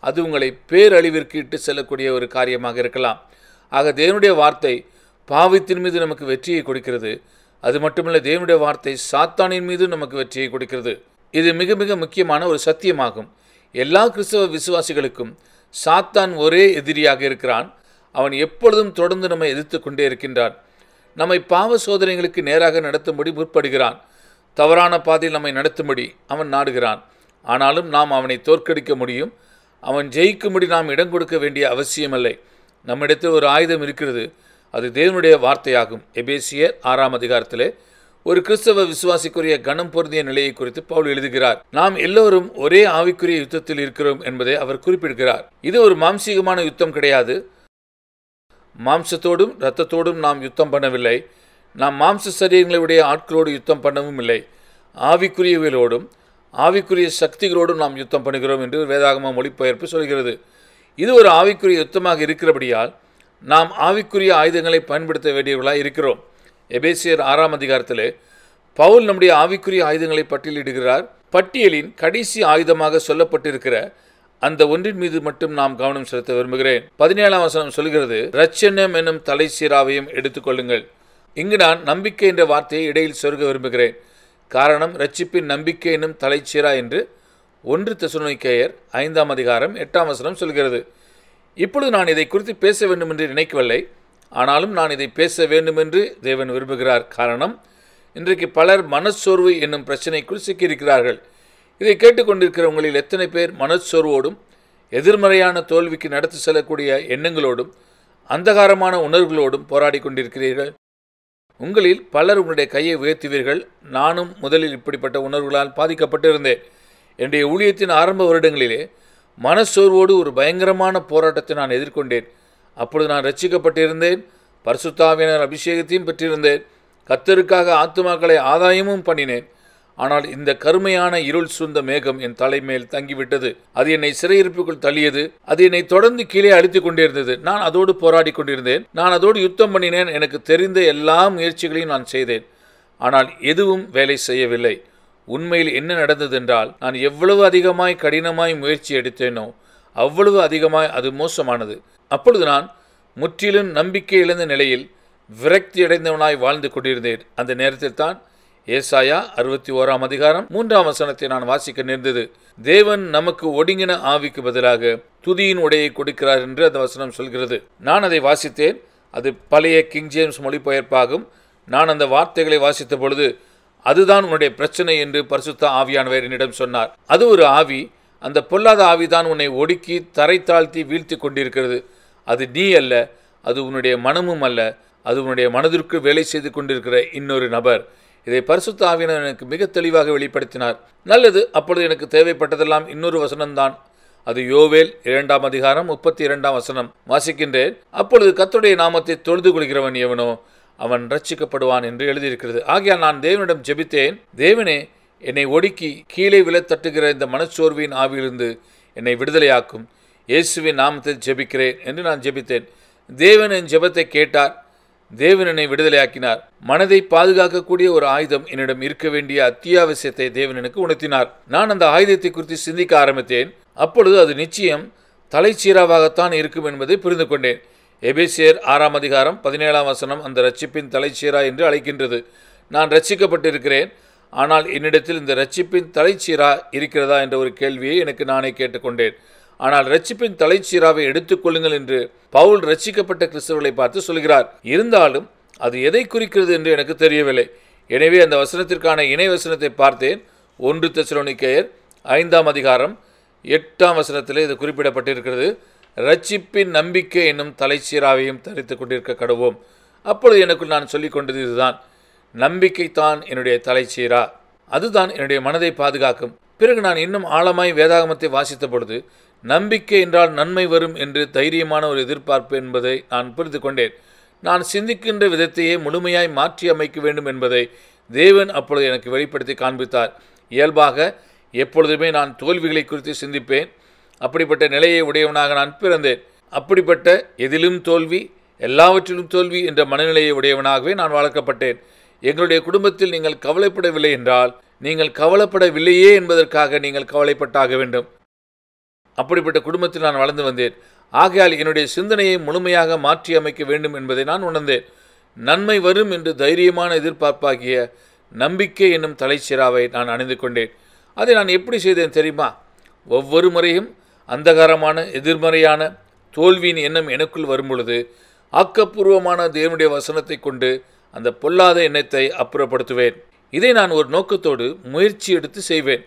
அது உங்களை பேரழிவிற்கு இட்டு செல்லக்கூடிய ஒரு காரியமாக இருக்கலாம் ஆக தேவனுடைய வார்த்தை பாவத்தின் மீது நமக்கு வெற்றியை கொடுக்கிறது அது மட்டுமல்ல தேவனுடைய வார்த்தை சாத்தானின் மீது நமக்கு வெற்றியை கொடுக்கிறது இது மிக மிக முக்கியமான ஒரு சத்தியமாகும் எல்லா கிறிஸ்தவ விசுவாசிகளுக்கும் சாத்தான் ஒரே எதிரியாக இருக்கிறான் அவன் எப்பொழுதும் தொடர்ந்து நம்மை எதிர்த்து கொண்டே இருக்கின்றான் நம்மை பாவ சோதனைகளுக்கு நேராக நடத்தும்படி முற்படுகிறான் தவறான பாதையில் நம்மை நடத்தும்படி அவன் நாடுகிறான் ஆனாலும் நாம் அவனை தோற்கடிக்க முடியும் அவன் ஜெயிக்கும்படி நாம் இடம் கொடுக்க வேண்டிய அவசியமில்லை நம்மிடத்தில் ஒரு ஆயுதம் இருக்கிறது அது தேவனுடைய வார்த்தையாகும் எபேசியர் ஆறாம் அதிகாரத்திலே ஒரு கிறிஸ்தவ விசுவாசிக்குரிய கனம் பொருந்திய நிலையை குறித்து பவுல் எழுதுகிறார் நாம் எல்லோரும் ஒரே ஆவிக்குரிய யுத்தத்தில் இருக்கிறோம் என்பதை அவர் குறிப்பிடுகிறார் இது ஒரு மாம்சீகமான யுத்தம் கிடையாது மாம்சத்தோடும் இரத்தத்தோடும் நாம் யுத்தம் பண்ணவில்லை நாம் மாம்ச சரீரங்களுடைய ஆட்களோடு யுத்தம் பண்ணவும் இல்லை ஆவிக்குரியவர்களோடும் ஆவிக்குரிய சக்திகளோடும் நாம் யுத்தம் பண்ணுகிறோம் என்று வேதாகம மொழிபெயர்ப்பு சொல்கிறது இது ஒரு ஆவிக்குரிய யுத்தமாக இருக்கிறபடியால் நாம் ஆவிக்குரிய ஆயுதங்களை பயன்படுத்த வேண்டியவர்களாக இருக்கிறோம் எபேசியர் ஆறாம் அதிகாரத்திலே பவுல் நம்முடைய ஆவிக்குரிய ஆயுதங்களை பட்டியலிடுகிறார் பட்டியலின் கடைசி ஆயுதமாக சொல்லப்பட்டிருக்கிற அந்த ஒன்றின் மீது மட்டும் நாம் கவனம் செலுத்த விரும்புகிறேன் பதினேழாம் வசனம் சொல்கிறது ரச்சனம் என்னும் தலை சீராவையும் எடுத்துக்கொள்ளுங்கள் இங்கு நான் நம்பிக்கை என்ற வார்த்தையை இடையில் சொருக விரும்புகிறேன் காரணம் ரட்சிப்பின் நம்பிக்கை என்னும் தலைச்சீரா என்று ஒன்று தெசுநோய்க்கையர் ஐந்தாம் அதிகாரம் எட்டாம் வசனம் சொல்கிறது இப்பொழுது நான் இதை குறித்து பேச வேண்டும் என்று நினைக்கவில்லை ஆனாலும் நான் இதை பேச வேண்டும் என்று தேவன் விரும்புகிறார் காரணம் இன்றைக்கு பலர் மனச்சோர்வு என்னும் பிரச்சனைக்குள் சிக்கியிருக்கிறார்கள் இதை கேட்டுக்கொண்டிருக்கிற உங்களில் எத்தனை பேர் மனச்சோர்வோடும் எதிர்மறையான தோல்விக்கு நடத்தி செல்லக்கூடிய எண்ணங்களோடும் அந்தகாரமான உணர்வுகளோடும் போராடி கொண்டிருக்கிறீர்கள் உங்களில் பலர் உங்களுடைய கையை உயர்த்துவீர்கள் நானும் முதலில் இப்படிப்பட்ட உணர்வுகளால் பாதிக்கப்பட்டிருந்தேன் என்னுடைய ஊழியத்தின் ஆரம்ப வருடங்களிலே மனச்சோர்வோடு ஒரு பயங்கரமான போராட்டத்தை நான் எதிர்கொண்டேன் அப்பொழுது நான் ரட்சிக்கப்பட்டிருந்தேன் பரிசுத்தாவினர் அபிஷேகத்தையும் பெற்றிருந்தேன் கத்தருக்காக ஆத்துமாக்களை ஆதாயமும் பண்ணினேன் ஆனால் இந்த கருமையான இருள் சூழ்ந்த மேகம் என் தலைமேல் தங்கிவிட்டது அது என்னை சிறையிருப்புக்குள் தள்ளியது அது என்னை தொடர்ந்து கீழே அழித்துக் கொண்டிருந்தது நான் அதோடு போராடி கொண்டிருந்தேன் நான் அதோடு யுத்தம் பண்ணினேன் எனக்கு தெரிந்த எல்லா முயற்சிகளையும் நான் செய்தேன் ஆனால் எதுவும் வேலை செய்யவில்லை உண்மையில் என்ன நடந்தது என்றால் நான் எவ்வளவு அதிகமாய் கடினமாய் முயற்சி எடுத்தேனோ அவ்வளவு அதிகமாய் அது மோசமானது அப்பொழுது நான் முற்றிலும் நம்பிக்கை இழந்த நிலையில் விரக்தி அடைந்தவனாய் வாழ்ந்து கொண்டிருந்தேன் அந்த நேரத்தில் தான் ஏசாயா அறுபத்தி ஓராம் அதிகாரம் மூன்றாம் வசனத்தை நான் வாசிக்க நேர்ந்தது தேவன் நமக்கு ஒடுங்கின ஆவிக்கு பதிலாக துதியின் உடையை கொடுக்கிறார் என்று அந்த வசனம் சொல்கிறது நான் அதை வாசித்தேன் அது பழைய கிங் ஜேம்ஸ் மொழிபெயர்ப்பாகும் நான் அந்த வார்த்தைகளை வாசித்த பொழுது அதுதான் உன்னுடைய பிரச்சனை என்று பரிசுத்த ஆவியானவர் என்னிடம் சொன்னார் அது ஒரு ஆவி அந்த பொல்லாத ஆவிதான் உன்னை ஒடுக்கி தரை தாழ்த்தி வீழ்த்தி கொண்டிருக்கிறது அது நீ அல்ல அது உன்னுடைய மனமும் அல்ல அது உன்னுடைய மனதிற்கு வேலை செய்து கொண்டிருக்கிற இன்னொரு நபர் இதை பரிசுத்த ஆவியினர் எனக்கு மிக தெளிவாக வெளிப்படுத்தினார் நல்லது அப்பொழுது எனக்கு தேவைப்பட்டதெல்லாம் இன்னொரு வசனம்தான் அது யோவேல் இரண்டாம் அதிகாரம் முப்பத்தி இரண்டாம் வசனம் வாசிக்கின்றேன் அப்பொழுது கத்துடைய நாமத்தை தொழுது கொள்கிறவன் எவனோ அவன் ரட்சிக்கப்படுவான் என்று எழுதியிருக்கிறது ஆகையால் நான் தேவனிடம் ஜெபித்தேன் தேவனே என்னை ஒடுக்கி கீழே விழத் தட்டுகிற இந்த மனச்சோர்வின் ஆவியிலிருந்து என்னை விடுதலையாக்கும் இயேசுவின் நாமத்தில் ஜெபிக்கிறேன் என்று நான் ஜெபித்தேன் தேவன் என் ஜெபத்தை கேட்டார் தேவன் என்னை விடுதலையாக்கினார் மனதை பாதுகாக்கக்கூடிய ஒரு ஆயுதம் என்னிடம் இருக்க வேண்டிய அத்தியாவசியத்தை தேவன் எனக்கு உணர்த்தினார் நான் அந்த ஆயுதத்தை குறித்து சிந்திக்க ஆரம்பித்தேன் அப்பொழுது அது நிச்சயம் தலைச்சீராவாகத்தான் இருக்கும் என்பதை புரிந்து கொண்டேன் எபேசியர் ஆறாம் அதிகாரம் பதினேழாம் வசனம் அந்த ரட்சிப்பின் தலைச்சீரா என்று அழைக்கின்றது நான் ரட்சிக்கப்பட்டிருக்கிறேன் ஆனால் என்னிடத்தில் இந்த ரட்சிப்பின் தலைச்சீரா இருக்கிறதா என்ற ஒரு கேள்வியை எனக்கு நானே கேட்டுக்கொண்டேன் ஆனால் ரட்சிப்பின் தலைச்சீராவை எடுத்துக்கொள்ளுங்கள் என்று பவுல் ரட்சிக்கப்பட்ட கிறிஸ்தவர்களை பார்த்து சொல்கிறார் இருந்தாலும் அது எதை குறிக்கிறது என்று எனக்கு தெரியவில்லை எனவே அந்த வசனத்திற்கான இணை வசனத்தை பார்த்தேன் ஒன்று தெசலோனிக்கேயர் ஐந்தாம் அதிகாரம் எட்டாம் வசனத்தில் இது குறிப்பிடப்பட்டிருக்கிறது ரட்சிப்பின் நம்பிக்கை என்னும் தலைச்சீராவையும் தரித்து கொண்டிருக்க கடவோம் அப்பொழுது எனக்குள் நான் சொல்லிக் கொண்டது இதுதான் நம்பிக்கை தான் என்னுடைய தலைச்சீரா அதுதான் என்னுடைய மனதை பாதுகாக்கும் பிறகு நான் இன்னும் ஆழமாய் வேதாகமத்தை வாசித்த பொழுது நம்பிக்கை என்றால் நன்மை வரும் என்று தைரியமான ஒரு எதிர்பார்ப்பு என்பதை நான் புரிந்து கொண்டேன் நான் சிந்திக்கின்ற விதத்தையே முழுமையாய் மாற்றி அமைக்க வேண்டும் என்பதை தேவன் அப்பொழுது எனக்கு வெளிப்படுத்தி காண்பித்தார் இயல்பாக எப்பொழுதுமே நான் தோல்விகளை குறித்து சிந்திப்பேன் அப்படிப்பட்ட நிலையை உடையவனாக நான் பிறந்தேன் அப்படிப்பட்ட எதிலும் தோல்வி எல்லாவற்றிலும் தோல்வி என்ற மனநிலையை உடையவனாகவே நான் வளர்க்கப்பட்டேன் எங்களுடைய குடும்பத்தில் நீங்கள் கவலைப்படவில்லை என்றால் நீங்கள் கவலைப்படவில்லையே என்பதற்காக நீங்கள் கவலைப்பட்டாக வேண்டும் அப்படிப்பட்ட குடும்பத்தில் நான் வளர்ந்து வந்தேன் ஆகையால் என்னுடைய சிந்தனையை முழுமையாக மாற்றி அமைக்க வேண்டும் என்பதை நான் உணர்ந்தேன் நன்மை வரும் என்று தைரியமான எதிர்பார்ப்பாகிய நம்பிக்கை என்னும் தலைச்சிராவை நான் அணிந்து கொண்டேன் அதை நான் எப்படி செய்தேன் தெரியுமா ஒவ்வொரு முறையும் அந்தகாரமான எதிர்மறையான தோல்வியின் எண்ணம் எனக்குள் வரும் பொழுது ஆக்கப்பூர்வமான தேவனுடைய வசனத்தை கொண்டு அந்த பொல்லாத எண்ணத்தை அப்புறப்படுத்துவேன் இதை நான் ஒரு நோக்கத்தோடு முயற்சி எடுத்து செய்வேன்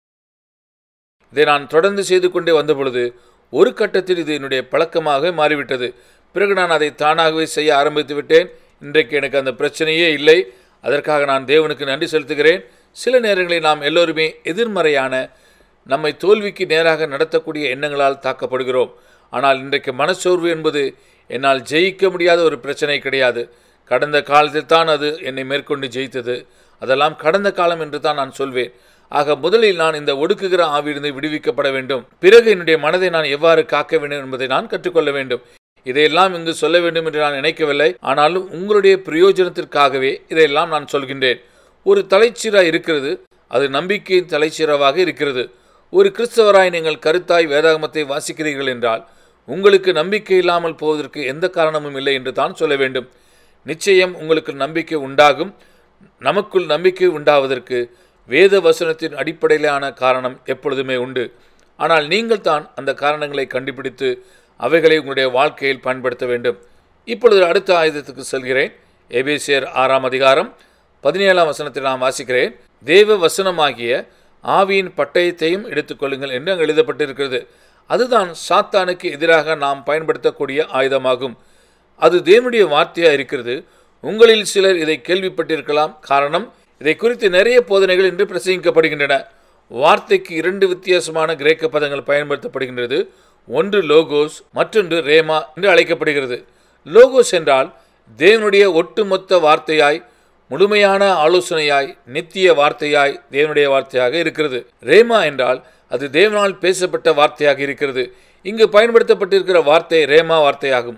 இதை நான் தொடர்ந்து செய்து கொண்டே வந்த பொழுது ஒரு கட்டத்தில் இது என்னுடைய பழக்கமாக மாறிவிட்டது பிறகு நான் அதை தானாகவே செய்ய ஆரம்பித்து விட்டேன் இன்றைக்கு எனக்கு அந்த பிரச்சனையே இல்லை அதற்காக நான் தேவனுக்கு நன்றி செலுத்துகிறேன் சில நேரங்களில் நாம் எல்லோருமே எதிர்மறையான நம்மை தோல்விக்கு நேராக நடத்தக்கூடிய எண்ணங்களால் தாக்கப்படுகிறோம் ஆனால் இன்றைக்கு மனச்சோர்வு என்பது என்னால் ஜெயிக்க முடியாத ஒரு பிரச்சனை கிடையாது கடந்த காலத்தில் தான் அது என்னை மேற்கொண்டு ஜெயித்தது அதெல்லாம் கடந்த காலம் என்று தான் நான் சொல்வேன் ஆக முதலில் நான் இந்த ஒடுக்குகிற ஆவியிலிருந்து விடுவிக்கப்பட வேண்டும் பிறகு என்னுடைய மனதை நான் எவ்வாறு காக்க வேண்டும் என்பதை நான் கற்றுக்கொள்ள வேண்டும் இதையெல்லாம் இங்கு சொல்ல வேண்டும் என்று நான் நினைக்கவில்லை ஆனாலும் உங்களுடைய பிரயோஜனத்திற்காகவே இதையெல்லாம் நான் சொல்கின்றேன் ஒரு தலைச்சீரா இருக்கிறது அது நம்பிக்கையின் தலைச்சீராவாக இருக்கிறது ஒரு கிறிஸ்தவராய் நீங்கள் கருத்தாய் வேதாகமத்தை வாசிக்கிறீர்கள் என்றால் உங்களுக்கு நம்பிக்கை இல்லாமல் போவதற்கு எந்த காரணமும் இல்லை என்று தான் சொல்ல வேண்டும் நிச்சயம் உங்களுக்கு நம்பிக்கை உண்டாகும் நமக்குள் நம்பிக்கை உண்டாவதற்கு வேத வசனத்தின் அடிப்படையிலான காரணம் எப்பொழுதுமே உண்டு ஆனால் நீங்கள் தான் அந்த காரணங்களை கண்டுபிடித்து அவைகளை உங்களுடைய வாழ்க்கையில் பயன்படுத்த வேண்டும் இப்பொழுது அடுத்த ஆயுதத்துக்கு செல்கிறேன் எபேசியர் ஆறாம் அதிகாரம் பதினேழாம் வசனத்தில் நான் வாசிக்கிறேன் தேவ வசனமாகிய ஆவியின் பட்டயத்தையும் எடுத்துக்கொள்ளுங்கள் என்று அங்கு எழுதப்பட்டிருக்கிறது அதுதான் சாத்தானுக்கு எதிராக நாம் பயன்படுத்தக்கூடிய ஆயுதமாகும் அது தேவனுடைய வார்த்தையாக இருக்கிறது உங்களில் சிலர் இதை கேள்விப்பட்டிருக்கலாம் காரணம் இதை குறித்து நிறைய போதனைகள் இன்று பிரசங்கிக்கப்படுகின்றன வார்த்தைக்கு இரண்டு வித்தியாசமான கிரேக்க பதங்கள் பயன்படுத்தப்படுகின்றது ஒன்று லோகோஸ் மற்றொன்று ரேமா என்று அழைக்கப்படுகிறது லோகோஸ் என்றால் தேவனுடைய ஒட்டுமொத்த வார்த்தையாய் முழுமையான ஆலோசனையாய் நித்திய வார்த்தையாய் தேவனுடைய வார்த்தையாக இருக்கிறது ரேமா என்றால் அது தேவனால் பேசப்பட்ட வார்த்தையாக இருக்கிறது இங்கு பயன்படுத்தப்பட்டிருக்கிற வார்த்தை ரேமா வார்த்தையாகும்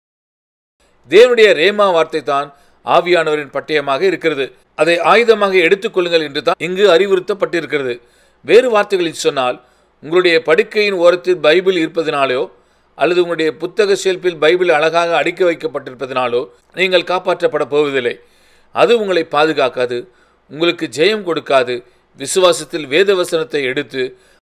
தேவனுடைய ரேமா வார்த்தை தான் ஆவியானவரின் பட்டயமாக இருக்கிறது அதை ஆயுதமாக எடுத்துக்கொள்ளுங்கள் என்று தான் இங்கு அறிவுறுத்தப்பட்டிருக்கிறது வேறு வார்த்தைகளில் சொன்னால் உங்களுடைய படுக்கையின் ஓரத்தில் பைபிள் இருப்பதினாலோ அல்லது உங்களுடைய புத்தக ஷெல்பில் பைபிள் அழகாக அடுக்கி வைக்கப்பட்டிருப்பதினாலோ நீங்கள் காப்பாற்றப்பட போவதில்லை அது உங்களை பாதுகாக்காது உங்களுக்கு ஜெயம் கொடுக்காது விசுவாசத்தில் வேத வசனத்தை எடுத்து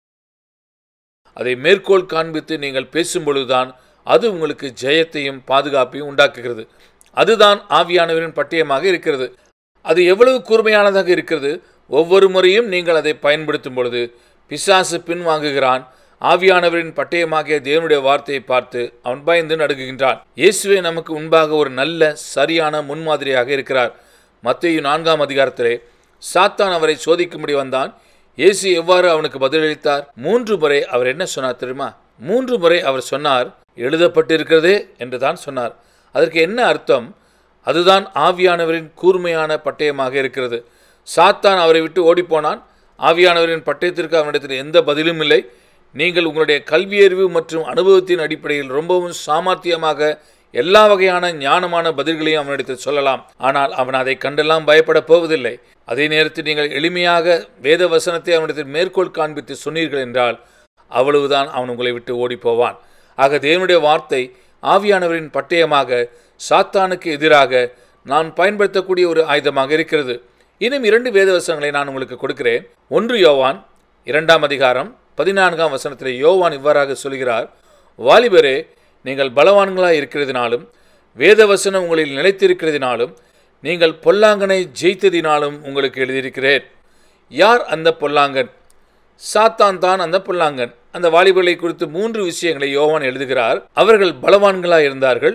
அதை மேற்கோள் காண்பித்து நீங்கள் பேசும் பொழுதுதான் அது உங்களுக்கு ஜெயத்தையும் பாதுகாப்பையும் உண்டாக்குகிறது அதுதான் ஆவியானவரின் பட்டயமாக இருக்கிறது அது எவ்வளவு கூர்மையானதாக இருக்கிறது ஒவ்வொரு முறையும் நீங்கள் அதை பயன்படுத்தும் பொழுது பிசாசு பின்வாங்குகிறான் ஆவியானவரின் பட்டயமாகிய தேவனுடைய வார்த்தையை பார்த்து அவன் பயந்து நடுங்குகின்றான் இயேசுவே நமக்கு முன்பாக ஒரு நல்ல சரியான முன்மாதிரியாக இருக்கிறார் மத்திய நான்காம் அதிகாரத்திலே சாத்தான் அவரை சோதிக்கும்படி வந்தான் இயேசு எவ்வாறு அவனுக்கு பதிலளித்தார் மூன்று முறை அவர் என்ன சொன்னார் தெரியுமா மூன்று முறை அவர் சொன்னார் எழுதப்பட்டிருக்கிறதே என்று தான் சொன்னார் அதற்கு என்ன அர்த்தம் அதுதான் ஆவியானவரின் கூர்மையான பட்டயமாக இருக்கிறது சாத்தான் அவரை விட்டு ஓடிப்போனான் ஆவியானவரின் பட்டயத்திற்கு அவனிடத்தில் எந்த பதிலும் இல்லை நீங்கள் உங்களுடைய கல்வியறிவு மற்றும் அனுபவத்தின் அடிப்படையில் ரொம்பவும் சாமர்த்தியமாக எல்லா வகையான ஞானமான பதில்களையும் அவனிடத்தில் சொல்லலாம் ஆனால் அவன் அதை கண்டெல்லாம் பயப்பட போவதில்லை அதே நேரத்தில் நீங்கள் எளிமையாக வேத வசனத்தை அவனிடத்தில் மேற்கோள் காண்பித்து சொன்னீர்கள் என்றால் அவ்வளவுதான் அவன் உங்களை விட்டு ஓடிப்போவான் ஆக தேவனுடைய வார்த்தை ஆவியானவரின் பட்டயமாக சாத்தானுக்கு எதிராக நான் பயன்படுத்தக்கூடிய ஒரு ஆயுதமாக இருக்கிறது இன்னும் இரண்டு வேத வசனங்களை நான் உங்களுக்கு கொடுக்கிறேன் ஒன்று யோவான் இரண்டாம் அதிகாரம் பதினான்காம் வசனத்தில் யோவான் இவ்வாறாக சொல்கிறார் வாலிபரே நீங்கள் பலவான்களாய் இருக்கிறதினாலும் வேத வசனம் உங்களில் நிலைத்திருக்கிறதினாலும் நீங்கள் பொல்லாங்கனை ஜெயித்ததினாலும் உங்களுக்கு எழுதியிருக்கிறேன் யார் அந்த பொல்லாங்கன் சாத்தான் தான் அந்த பொல்லாங்கன் அந்த வாலிபர்களை குறித்து மூன்று விஷயங்களை யோவான் எழுதுகிறார் அவர்கள் பலவான்களாய் இருந்தார்கள்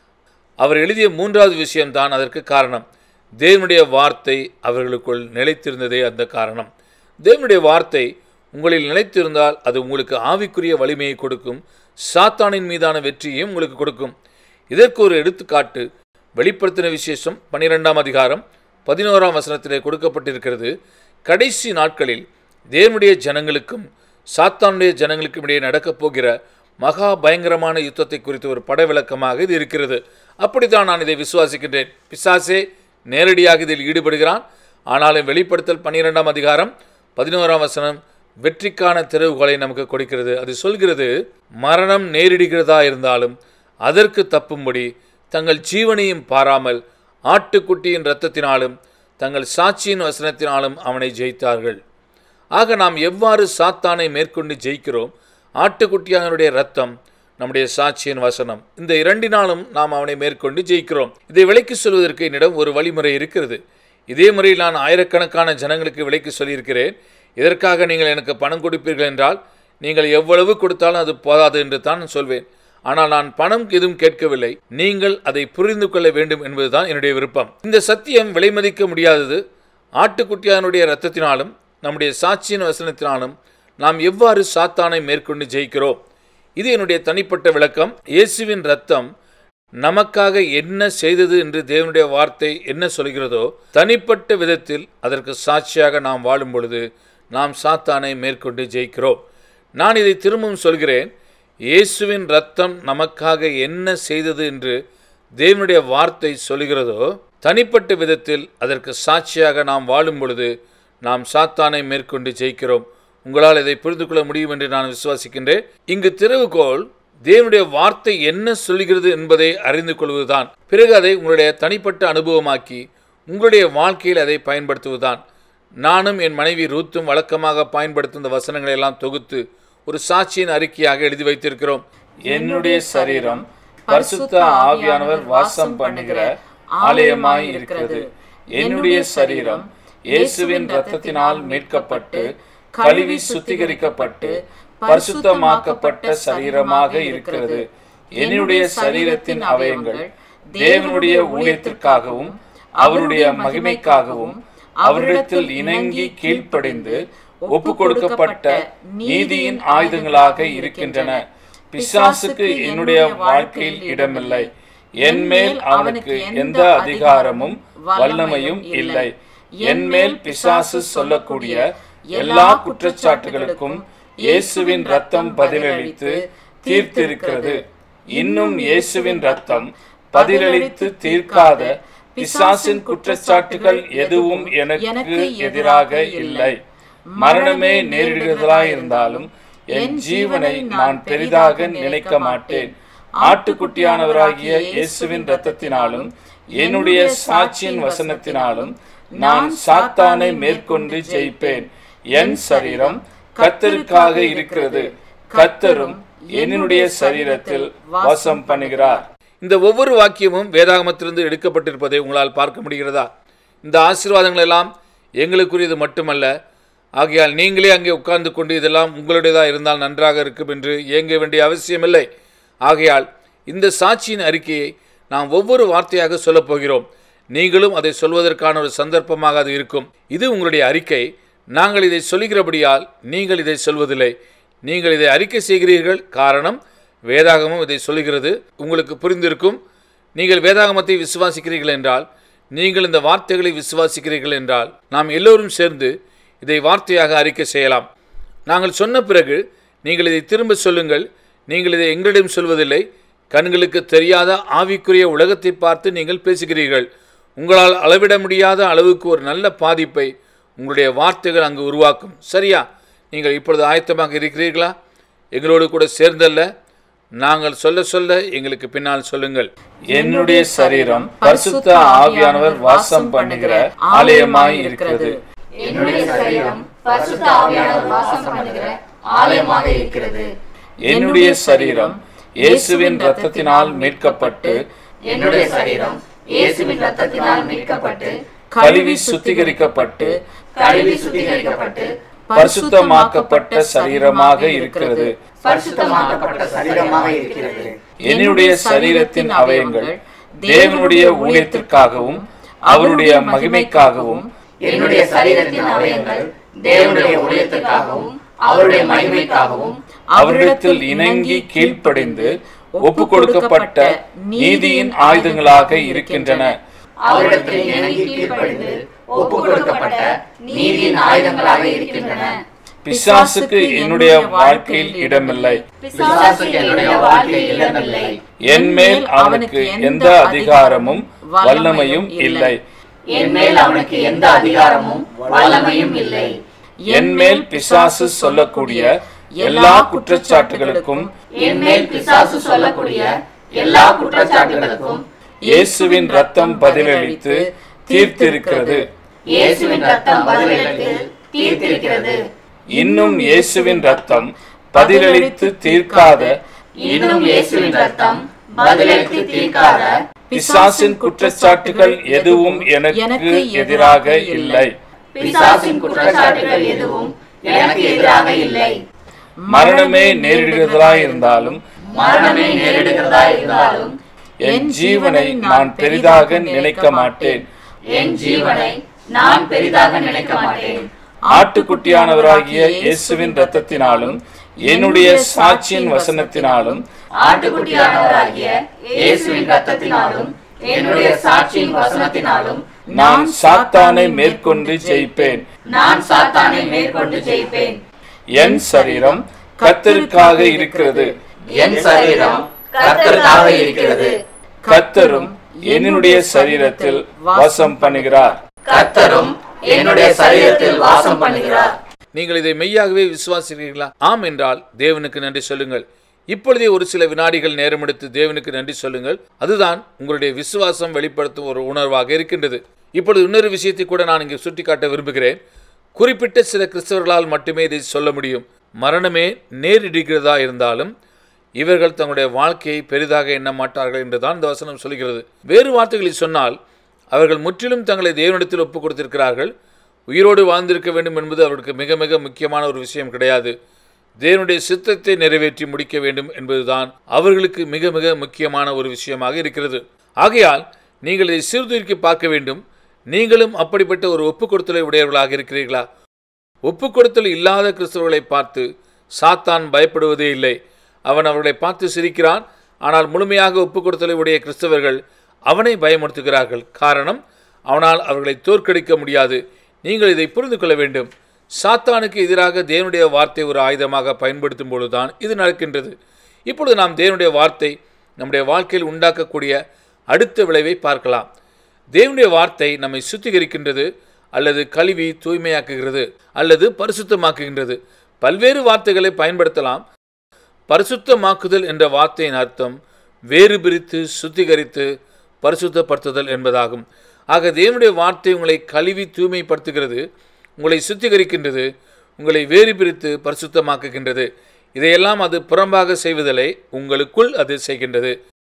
அவர் எழுதிய மூன்றாவது விஷயம்தான் அதற்கு காரணம் தேவனுடைய வார்த்தை அவர்களுக்குள் நிலைத்திருந்ததே அந்த காரணம் தேவனுடைய வார்த்தை உங்களில் நிலைத்திருந்தால் அது உங்களுக்கு ஆவிக்குரிய வலிமையை கொடுக்கும் சாத்தானின் மீதான வெற்றியையும் உங்களுக்கு கொடுக்கும் இதற்கு ஒரு எடுத்துக்காட்டு வெளிப்படுத்தின விசேஷம் பன்னிரெண்டாம் அதிகாரம் பதினோராம் வசனத்திலே கொடுக்கப்பட்டிருக்கிறது கடைசி நாட்களில் தேவனுடைய ஜனங்களுக்கும் சாத்தானுடைய ஜனங்களுக்கும் இடையே நடக்கப் போகிற மகா பயங்கரமான யுத்தத்தை குறித்து ஒரு பட விளக்கமாக இது இருக்கிறது அப்படித்தான் நான் இதை விசுவாசிக்கின்றேன் பிசாசே நேரடியாக இதில் ஈடுபடுகிறான் ஆனாலும் வெளிப்படுத்தல் பன்னிரெண்டாம் அதிகாரம் பதினோராம் வசனம் வெற்றிக்கான திறவுகோலை நமக்கு கொடுக்கிறது அது சொல்கிறது மரணம் நேரிடுகிறதா இருந்தாலும் அதற்கு தப்பும்படி தங்கள் ஜீவனையும் பாராமல் ஆட்டுக்குட்டியின் இரத்தத்தினாலும் தங்கள் சாட்சியின் வசனத்தினாலும் அவனை ஜெயித்தார்கள் ஆக நாம் எவ்வாறு சாத்தானை மேற்கொண்டு ஜெயிக்கிறோம் ஆட்டுக்குட்டியானுடைய ரத்தம் நம்முடைய சாட்சியின் வசனம் இந்த இரண்டினாலும் நாம் அவனை மேற்கொண்டு ஜெயிக்கிறோம் இதை விலைக்கு சொல்வதற்கு என்னிடம் ஒரு வழிமுறை இருக்கிறது இதே முறையில் நான் ஆயிரக்கணக்கான ஜனங்களுக்கு விலைக்கு சொல்லியிருக்கிறேன் இதற்காக நீங்கள் எனக்கு பணம் கொடுப்பீர்கள் என்றால் நீங்கள் எவ்வளவு கொடுத்தாலும் அது போதாது என்று தான் சொல்வேன் ஆனால் நான் பணம் எதுவும் கேட்கவில்லை நீங்கள் அதை புரிந்து கொள்ள வேண்டும் என்பதுதான் என்னுடைய விருப்பம் இந்த சத்தியம் விலைமதிக்க முடியாதது ஆட்டுக்குட்டியானுடைய இரத்தத்தினாலும் நம்முடைய சாட்சியின் வசனத்தினாலும் நாம் எவ்வாறு சாத்தானை மேற்கொண்டு ஜெயிக்கிறோம் இது என்னுடைய தனிப்பட்ட விளக்கம் இயேசுவின் ரத்தம் நமக்காக என்ன செய்தது என்று தேவனுடைய வார்த்தை என்ன சொல்கிறதோ தனிப்பட்ட விதத்தில் அதற்கு சாட்சியாக நாம் வாழும் பொழுது நாம் சாத்தானை மேற்கொண்டு ஜெயிக்கிறோம் நான் இதை திரும்பவும் சொல்கிறேன் இயேசுவின் ரத்தம் நமக்காக என்ன செய்தது என்று தேவனுடைய வார்த்தை சொல்கிறதோ தனிப்பட்ட விதத்தில் அதற்கு சாட்சியாக நாம் வாழும் பொழுது நாம் சாத்தானை மேற்கொண்டு ஜெயிக்கிறோம் உங்களால் இதை புரிந்து கொள்ள முடியும் என்று நான் விசுவாசிக்கின்றேன் இங்கு திறவுகோல் தேவனுடைய வார்த்தை என்ன சொல்கிறது என்பதை அறிந்து கொள்வதுதான் பிறகு அதை உங்களுடைய தனிப்பட்ட அனுபவமாக்கி உங்களுடைய வாழ்க்கையில் அதை பயன்படுத்துவதுதான் நானும் என் மனைவி ரூத்தும் வழக்கமாக பயன்படுத்தும் இந்த வசனங்களை எல்லாம் தொகுத்து ஒரு சாட்சியின் அறிக்கையாக எழுதி வைத்திருக்கிறோம் என்னுடைய சரீரம் பரிசுத்த ஆவியானவர் வாசம் பண்ணுகிற ஆலயமாய் இருக்கிறது என்னுடைய சரீரம் இயேசுவின் இரத்தத்தினால் மீட்கப்பட்டு கழுவி சுத்திகரிக்கப்பட்டு பரிசுத்தமாக்கப்பட்ட சரீரமாக இருக்கிறது என்னுடைய சரீரத்தின் அவயங்கள் தேவனுடைய ஊழியத்திற்காகவும் அவருடைய மகிமைக்காகவும் அவரிடத்தில் இணங்கி கீழ்ப்படிந்து ஒப்பு கொடுக்கப்பட்ட நீதியின் ஆயுதங்களாக இருக்கின்றன பிசாசுக்கு என்னுடைய வாழ்க்கையில் இடமில்லை என் மேல் அவனுக்கு எந்த அதிகாரமும் வல்லமையும் இல்லை என் மேல் பிசாசு சொல்லக்கூடிய எல்லா குற்றச்சாட்டுகளுக்கும் இயேசுவின் ரத்தம் பதிலளித்து தீர்த்திருக்கிறது இன்னும் இயேசுவின் ரத்தம் பதிலளித்து தீர்க்காத பிசாசின் குற்றச்சாட்டுகள் எதுவும் எனக்கு எதிராக இல்லை மரணமே நேரிடுகிறதாயிருந்தாலும் என் ஜீவனை நான் பெரிதாக நினைக்க மாட்டேன் ஆட்டுக்குட்டியானவராகிய இயேசுவின் இரத்தத்தினாலும் என்னுடைய சாட்சியின் வசனத்தினாலும் நான் சாத்தானை மேற்கொண்டு ஜெயிப்பேன் என் சரீரம் கத்தருக்காக இருக்கிறது கத்தரும் என்னுடைய சரீரத்தில் வாசம் பண்ணுகிறார் இந்த ஒவ்வொரு வாக்கியமும் வேதாகமத்திலிருந்து எடுக்கப்பட்டிருப்பதை உங்களால் பார்க்க முடிகிறதா இந்த ஆசீர்வாதங்கள் எல்லாம் எங்களுக்குரியது மட்டுமல்ல ஆகையால் நீங்களே அங்கே உட்கார்ந்து கொண்டு இதெல்லாம் உங்களுடையதாக இருந்தால் நன்றாக இருக்கும் என்று இயங்க வேண்டிய அவசியமில்லை ஆகையால் இந்த சாட்சியின் அறிக்கையை நாம் ஒவ்வொரு வார்த்தையாக சொல்லப் போகிறோம் நீங்களும் அதை சொல்வதற்கான ஒரு சந்தர்ப்பமாக அது இருக்கும் இது உங்களுடைய அறிக்கை நாங்கள் இதை சொல்லுகிறபடியால் நீங்கள் இதை சொல்வதில்லை நீங்கள் இதை அறிக்கை செய்கிறீர்கள் காரணம் வேதாகமும் இதை சொல்லுகிறது உங்களுக்கு புரிந்திருக்கும் நீங்கள் வேதாகமத்தை விசுவாசிக்கிறீர்கள் என்றால் நீங்கள் இந்த வார்த்தைகளை விசுவாசிக்கிறீர்கள் என்றால் நாம் எல்லோரும் சேர்ந்து இதை வார்த்தையாக அறிக்கை செய்யலாம் நாங்கள் சொன்ன பிறகு நீங்கள் இதை திரும்ப சொல்லுங்கள் நீங்கள் இதை எங்களிடம் சொல்வதில்லை கண்களுக்கு தெரியாத ஆவிக்குரிய உலகத்தை பார்த்து நீங்கள் பேசுகிறீர்கள் உங்களால் அளவிட முடியாத அளவுக்கு ஒரு நல்ல பாதிப்பை உங்களுடைய வார்த்தைகள் அங்கு உருவாக்கும் சரியா நீங்கள் இப்பொழுது ஆயத்தமாக இருக்கிறீர்களா எங்களோடு கூட சேர்ந்தல்ல நாங்கள் சொல்ல சொல்ல எங்களுக்கு பின்னால் சொல்லுங்கள் என்னுடைய சரீரம் பரிசுத்த ஆவியானவர் வாசம் பண்ணுகிற ஆலயமாய் இருக்கிறது என்னுடைய சரீரம் பரிசுத்த ஆவியானவர் வாசம் பண்ணுகிற ஆலயமாக இருக்கிறது என்னுடைய சரீரம் இயேசுவின் இரத்தத்தினால் மீட்கப்பட்டு என்னுடைய சரீரம் இயேசுவின் ரத்தத்தினால் மீட்கப்பட்டு கழுவி சுத்திகரிக்கப்பட்டு கழுவி சுத்திகரிக்கப்பட்டு பரிசுத்தமாக்கப்பட்ட சரீரமாக இருக்கிறது பரிசுத்தமாக்கப்பட்ட சரீரமாக இருக்கிறது என்னுடைய சரீரத்தின் அவயங்கள் தேவனுடைய ஊழியத்திற்காகவும் அவருடைய மகிமைக்காகவும் என்னுடைய சரீரத்தின் அவயங்கள் தேவனுடைய ஊழியத்திற்காகவும் அவருடைய மகிமைக்காகவும் அவரிடத்தில் இணங்கி கீழ்ப்படிந்து ஒப்பு கொடுக்கப்பட்ட நீதியின் ஆயுதங்களாக இருக்கின்றன அவரிடத்தில் இணங்கி கீழ்ப்படிந்து ஒப்பு கொடுக்கப்பட்ட நீதியின் ஆயுதங்களாக இருக்கின்றன பிசாசுக்கு என்னுடைய வாழ்க்கையில் இடமில்லை பிசாசுக்கு என்னுடைய வாழ்க்கையில் இடமில்லை என் மேல் அவனுக்கு எந்த அதிகாரமும் வல்லமையும் இல்லை என் மேல் அவனுக்கு எந்த அதிகாரமும் வல்லமையும் இல்லை என்மேல் பிசாசு சொல்லக்கூடிய எல்லா குற்றச்சாட்டுகளுக்கும் என் மேல் பிசாசு சொல்லக்கூடிய எல்லா குற்றச்சாட்டுகளுக்கும் இயேசுவின் ரத்தம் பதிலளித்து தீர்த்திருக்கிறது இயேசுவின் ரத்தம் பதிலளித்து தீர்த்திருக்கிறது இன்னும் இயேசுவின் ரத்தம் பதிலளித்து தீர்க்காத இன்னும் இயேசுவின் ரத்தம் பதிலளித்து தீர்க்காத பிசாசின் குற்றச்சாட்டுகள் எதுவும் எனக்கு எதிராக இல்லை பிசாசின் குற்றச்சாட்டுகள் எதுவும் எனக்கு எதிராக இல்லை மரணமே நேரிடுகிறதா இருந்தாலும் மரணமே நேரிடுகிறதா இருந்தாலும் என் ஜீவனை நான் பெரிதாக நினைக்க மாட்டேன் என் ஜீவனை நான் பெரிதாக நினைக்க மாட்டேன் ஆட்டுக்குட்டியானவராகிய இயேசுவின் இரத்தத்தினாலும் என்னுடைய சாட்சியின் வசனத்தினாலும் ஆட்டுக்குட்டியானவராகிய இயேசுவின் ரத்தத்தினாலும் என்னுடைய சாட்சியின் வசனத்தினாலும் நான் சாத்தானை மேற்கொண்டு ஜெயிப்பேன் நான் சாத்தானை மேற்கொண்டு ஜெயிப்பேன் என் சரீரம் கர்த்தருக்காக இருக்கிறது என் சரீரம் கர்த்தருக்காக இருக்கிறது கர்த்தரும் என்னுடைய சரீரத்தில் வாசம் பண்ணுகிறார் கர்த்தரும் என்னுடைய சரீரத்தில் வாசம் பண்ணுகிறார் நீங்கள் இதை மெய்யாகவே விசுவாசிக்கிறீர்களா ஆம் என்றால் தேவனுக்கு நன்றி சொல்லுங்கள் இப்பொழுதே ஒரு சில வினாடிகள் நேரம் எடுத்து தேவனுக்கு நன்றி சொல்லுங்கள் அதுதான் உங்களுடைய விசுவாசம் வெளிப்படுத்தும் ஒரு உணர்வாக இருக்கின்றது இப்பொழுது இன்னொரு விஷயத்தை கூட நான் இங்கே சுட்டிக்காட்ட விரும்புகிறேன் குறிப்பிட்ட சில கிறிஸ்தவர்களால் மட்டுமே இதை சொல்ல முடியும் மரணமே நேரிடுகிறதா இருந்தாலும் இவர்கள் தங்களுடைய வாழ்க்கையை பெரிதாக எண்ண மாட்டார்கள் என்றுதான் இந்த வசனம் சொல்கிறது வேறு வார்த்தைகளில் சொன்னால் அவர்கள் முற்றிலும் தங்களை தேவனிடத்தில் ஒப்புக் கொடுத்திருக்கிறார்கள் உயிரோடு வாழ்ந்திருக்க வேண்டும் என்பது அவர்களுக்கு மிக மிக முக்கியமான ஒரு விஷயம் கிடையாது தேவனுடைய சித்தத்தை நிறைவேற்றி முடிக்க வேண்டும் என்பதுதான் அவர்களுக்கு மிக மிக முக்கியமான ஒரு விஷயமாக இருக்கிறது ஆகையால் நீங்கள் இதை சீர்தூக்கி பார்க்க வேண்டும் நீங்களும் அப்படிப்பட்ட ஒரு ஒப்புக் கொடுத்தலை உடையவர்களாக இருக்கிறீர்களா ஒப்புக் கொடுத்தல் இல்லாத கிறிஸ்தவர்களை பார்த்து சாத்தான் பயப்படுவதே இல்லை அவன் அவர்களை பார்த்து சிரிக்கிறான் ஆனால் முழுமையாக ஒப்புக் கொடுத்தலை உடைய கிறிஸ்தவர்கள் அவனை பயமுறுத்துகிறார்கள் காரணம் அவனால் அவர்களை தோற்கடிக்க முடியாது நீங்கள் இதை புரிந்து கொள்ள வேண்டும் சாத்தானுக்கு எதிராக தேவனுடைய வார்த்தை ஒரு ஆயுதமாக பயன்படுத்தும் பொழுதுதான் இது நடக்கின்றது இப்பொழுது நாம் தேவனுடைய வார்த்தை நம்முடைய வாழ்க்கையில் உண்டாக்கக்கூடிய அடுத்த விளைவை பார்க்கலாம் தேவனுடைய வார்த்தை நம்மை சுத்திகரிக்கின்றது அல்லது கழுவி தூய்மையாக்குகிறது அல்லது பரிசுத்தமாக்குகின்றது பல்வேறு வார்த்தைகளை பயன்படுத்தலாம் பரிசுத்தமாக்குதல் என்ற வார்த்தையின் அர்த்தம் வேறு பிரித்து சுத்திகரித்து பரிசுத்தப்படுத்துதல் என்பதாகும் ஆக தேவனுடைய வார்த்தை உங்களை கழுவி தூய்மைப்படுத்துகிறது உங்களை சுத்திகரிக்கின்றது உங்களை வேறு பிரித்து பரிசுத்தமாக்குகின்றது இதையெல்லாம் அது புறம்பாக செய்வதில்லை உங்களுக்குள் அது செய்கின்றது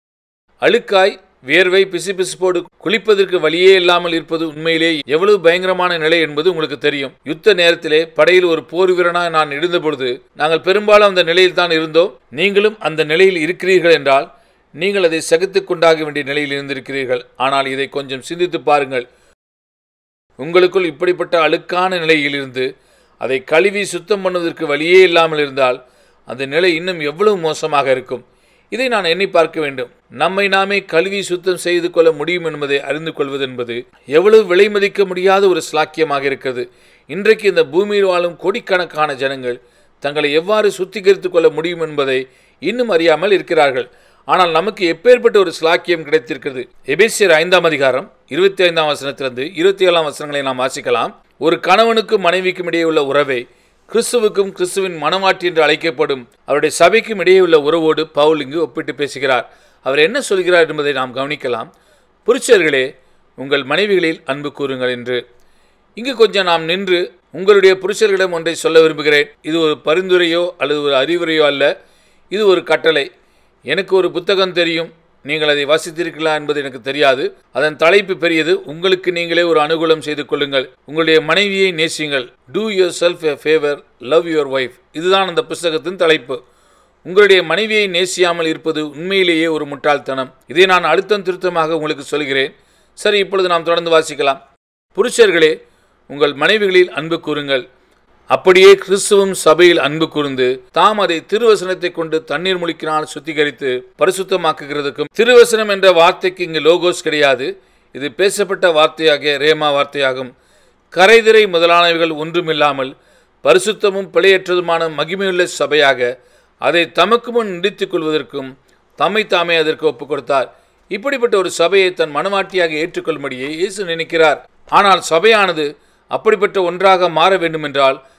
அழுக்காய் வியர்வை பிசுபிசுப்போடு குளிப்பதற்கு வழியே இல்லாமல் இருப்பது உண்மையிலே எவ்வளவு பயங்கரமான நிலை என்பது உங்களுக்கு தெரியும் யுத்த நேரத்திலே படையில் ஒரு போர் வீரனாக நான் இருந்த பொழுது நாங்கள் பெரும்பாலும் அந்த நிலையில் தான் இருந்தோம் நீங்களும் அந்த நிலையில் இருக்கிறீர்கள் என்றால் நீங்கள் அதை சகித்துக் கொண்டாக வேண்டிய நிலையில் இருந்திருக்கிறீர்கள் ஆனால் இதை கொஞ்சம் சிந்தித்து பாருங்கள் உங்களுக்குள் இப்படிப்பட்ட அழுக்கான நிலையிலிருந்து அதை கழுவி சுத்தம் பண்ணுவதற்கு வழியே இல்லாமல் இருந்தால் அந்த நிலை இன்னும் எவ்வளவு மோசமாக இருக்கும் இதை நான் எண்ணி பார்க்க வேண்டும் நம்மை நாமே கழுவி சுத்தம் செய்து கொள்ள முடியும் என்பதை அறிந்து கொள்வது என்பது எவ்வளவு விலை மதிக்க முடியாத ஒரு ஸ்லாக்கியமாக இருக்கிறது இன்றைக்கு இந்த பூமியில் வாழும் கோடிக்கணக்கான ஜனங்கள் தங்களை எவ்வாறு சுத்திகரித்துக் கொள்ள முடியும் என்பதை இன்னும் அறியாமல் இருக்கிறார்கள் ஆனால் நமக்கு எப்பேற்பட்ட ஒரு ஸ்லாக்கியம் கிடைத்திருக்கிறது எபேசியர் ஐந்தாம் அதிகாரம் இருபத்தி ஐந்தாம் வசனத்திலிருந்து இருபத்தி ஏழாம் வசனங்களை நாம் வாசிக்கலாம் ஒரு கணவனுக்கும் மனைவிக்கும் இடையே உள்ள உறவை கிறிஸ்துவுக்கும் கிறிஸ்துவின் மனமாட்டி என்று அழைக்கப்படும் அவருடைய சபைக்கும் இடையே உள்ள உறவோடு பவுல் இங்கு ஒப்பிட்டு பேசுகிறார் அவர் என்ன சொல்கிறார் என்பதை நாம் கவனிக்கலாம் புருஷர்களே உங்கள் மனைவிகளில் அன்பு கூறுங்கள் என்று இங்கு கொஞ்சம் நாம் நின்று உங்களுடைய புருஷர்களிடம் ஒன்றை சொல்ல விரும்புகிறேன் இது ஒரு பரிந்துரையோ அல்லது ஒரு அறிவுரையோ அல்ல இது ஒரு கட்டளை எனக்கு ஒரு புத்தகம் தெரியும் நீங்கள் அதை வாசித்தீர்களா என்பது எனக்கு தெரியாது அதன் தலைப்பு பெரியது உங்களுக்கு நீங்களே ஒரு அனுகூலம் செய்து கொள்ளுங்கள் உங்களுடைய மனைவியை நேசியுங்கள் do yourself a favour love your wife இதுதான் அந்த புஸ்தகத்தின் தலைப்பு உங்களுடைய மனைவியை நேசியாமல் இருப்பது உண்மையிலேயே ஒரு முட்டாள்தனம் இதை நான் அழுத்தம் திருத்தமாக உங்களுக்கு சொல்கிறேன் சரி இப்பொழுது நாம் தொடர்ந்து வாசிக்கலாம் புருஷர்களே உங்கள் மனைவிகளில் அன்பு கூறுங்கள் அப்படியே கிறிஸ்துவும் சபையில் அன்பு கூர்ந்து தாம் அதை திருவசனத்தை கொண்டு தண்ணீர் முழுக்கினால் சுத்திகரித்து பரிசுத்தமாக்குகிறதுக்கும் திருவசனம் என்ற வார்த்தைக்கு இங்கு லோகோஸ் கிடையாது இது பேசப்பட்ட வார்த்தையாகிய ரேமா வார்த்தையாகும் கரைதிரை முதலானவைகள் ஒன்றுமில்லாமல் பரிசுத்தமும் பிழையற்றதுமான மகிமையுள்ள சபையாக அதை தமக்கு முன் நிறுத்திக் கொள்வதற்கும் தம்மை தாமே அதற்கு ஒப்புக் கொடுத்தார் இப்படிப்பட்ட ஒரு சபையை தன் மனமாட்டியாக ஏற்றுக்கொள்ளும்படியே இயேசு நினைக்கிறார் ஆனால் சபையானது அப்படிப்பட்ட ஒன்றாக மாற வேண்டுமென்றால்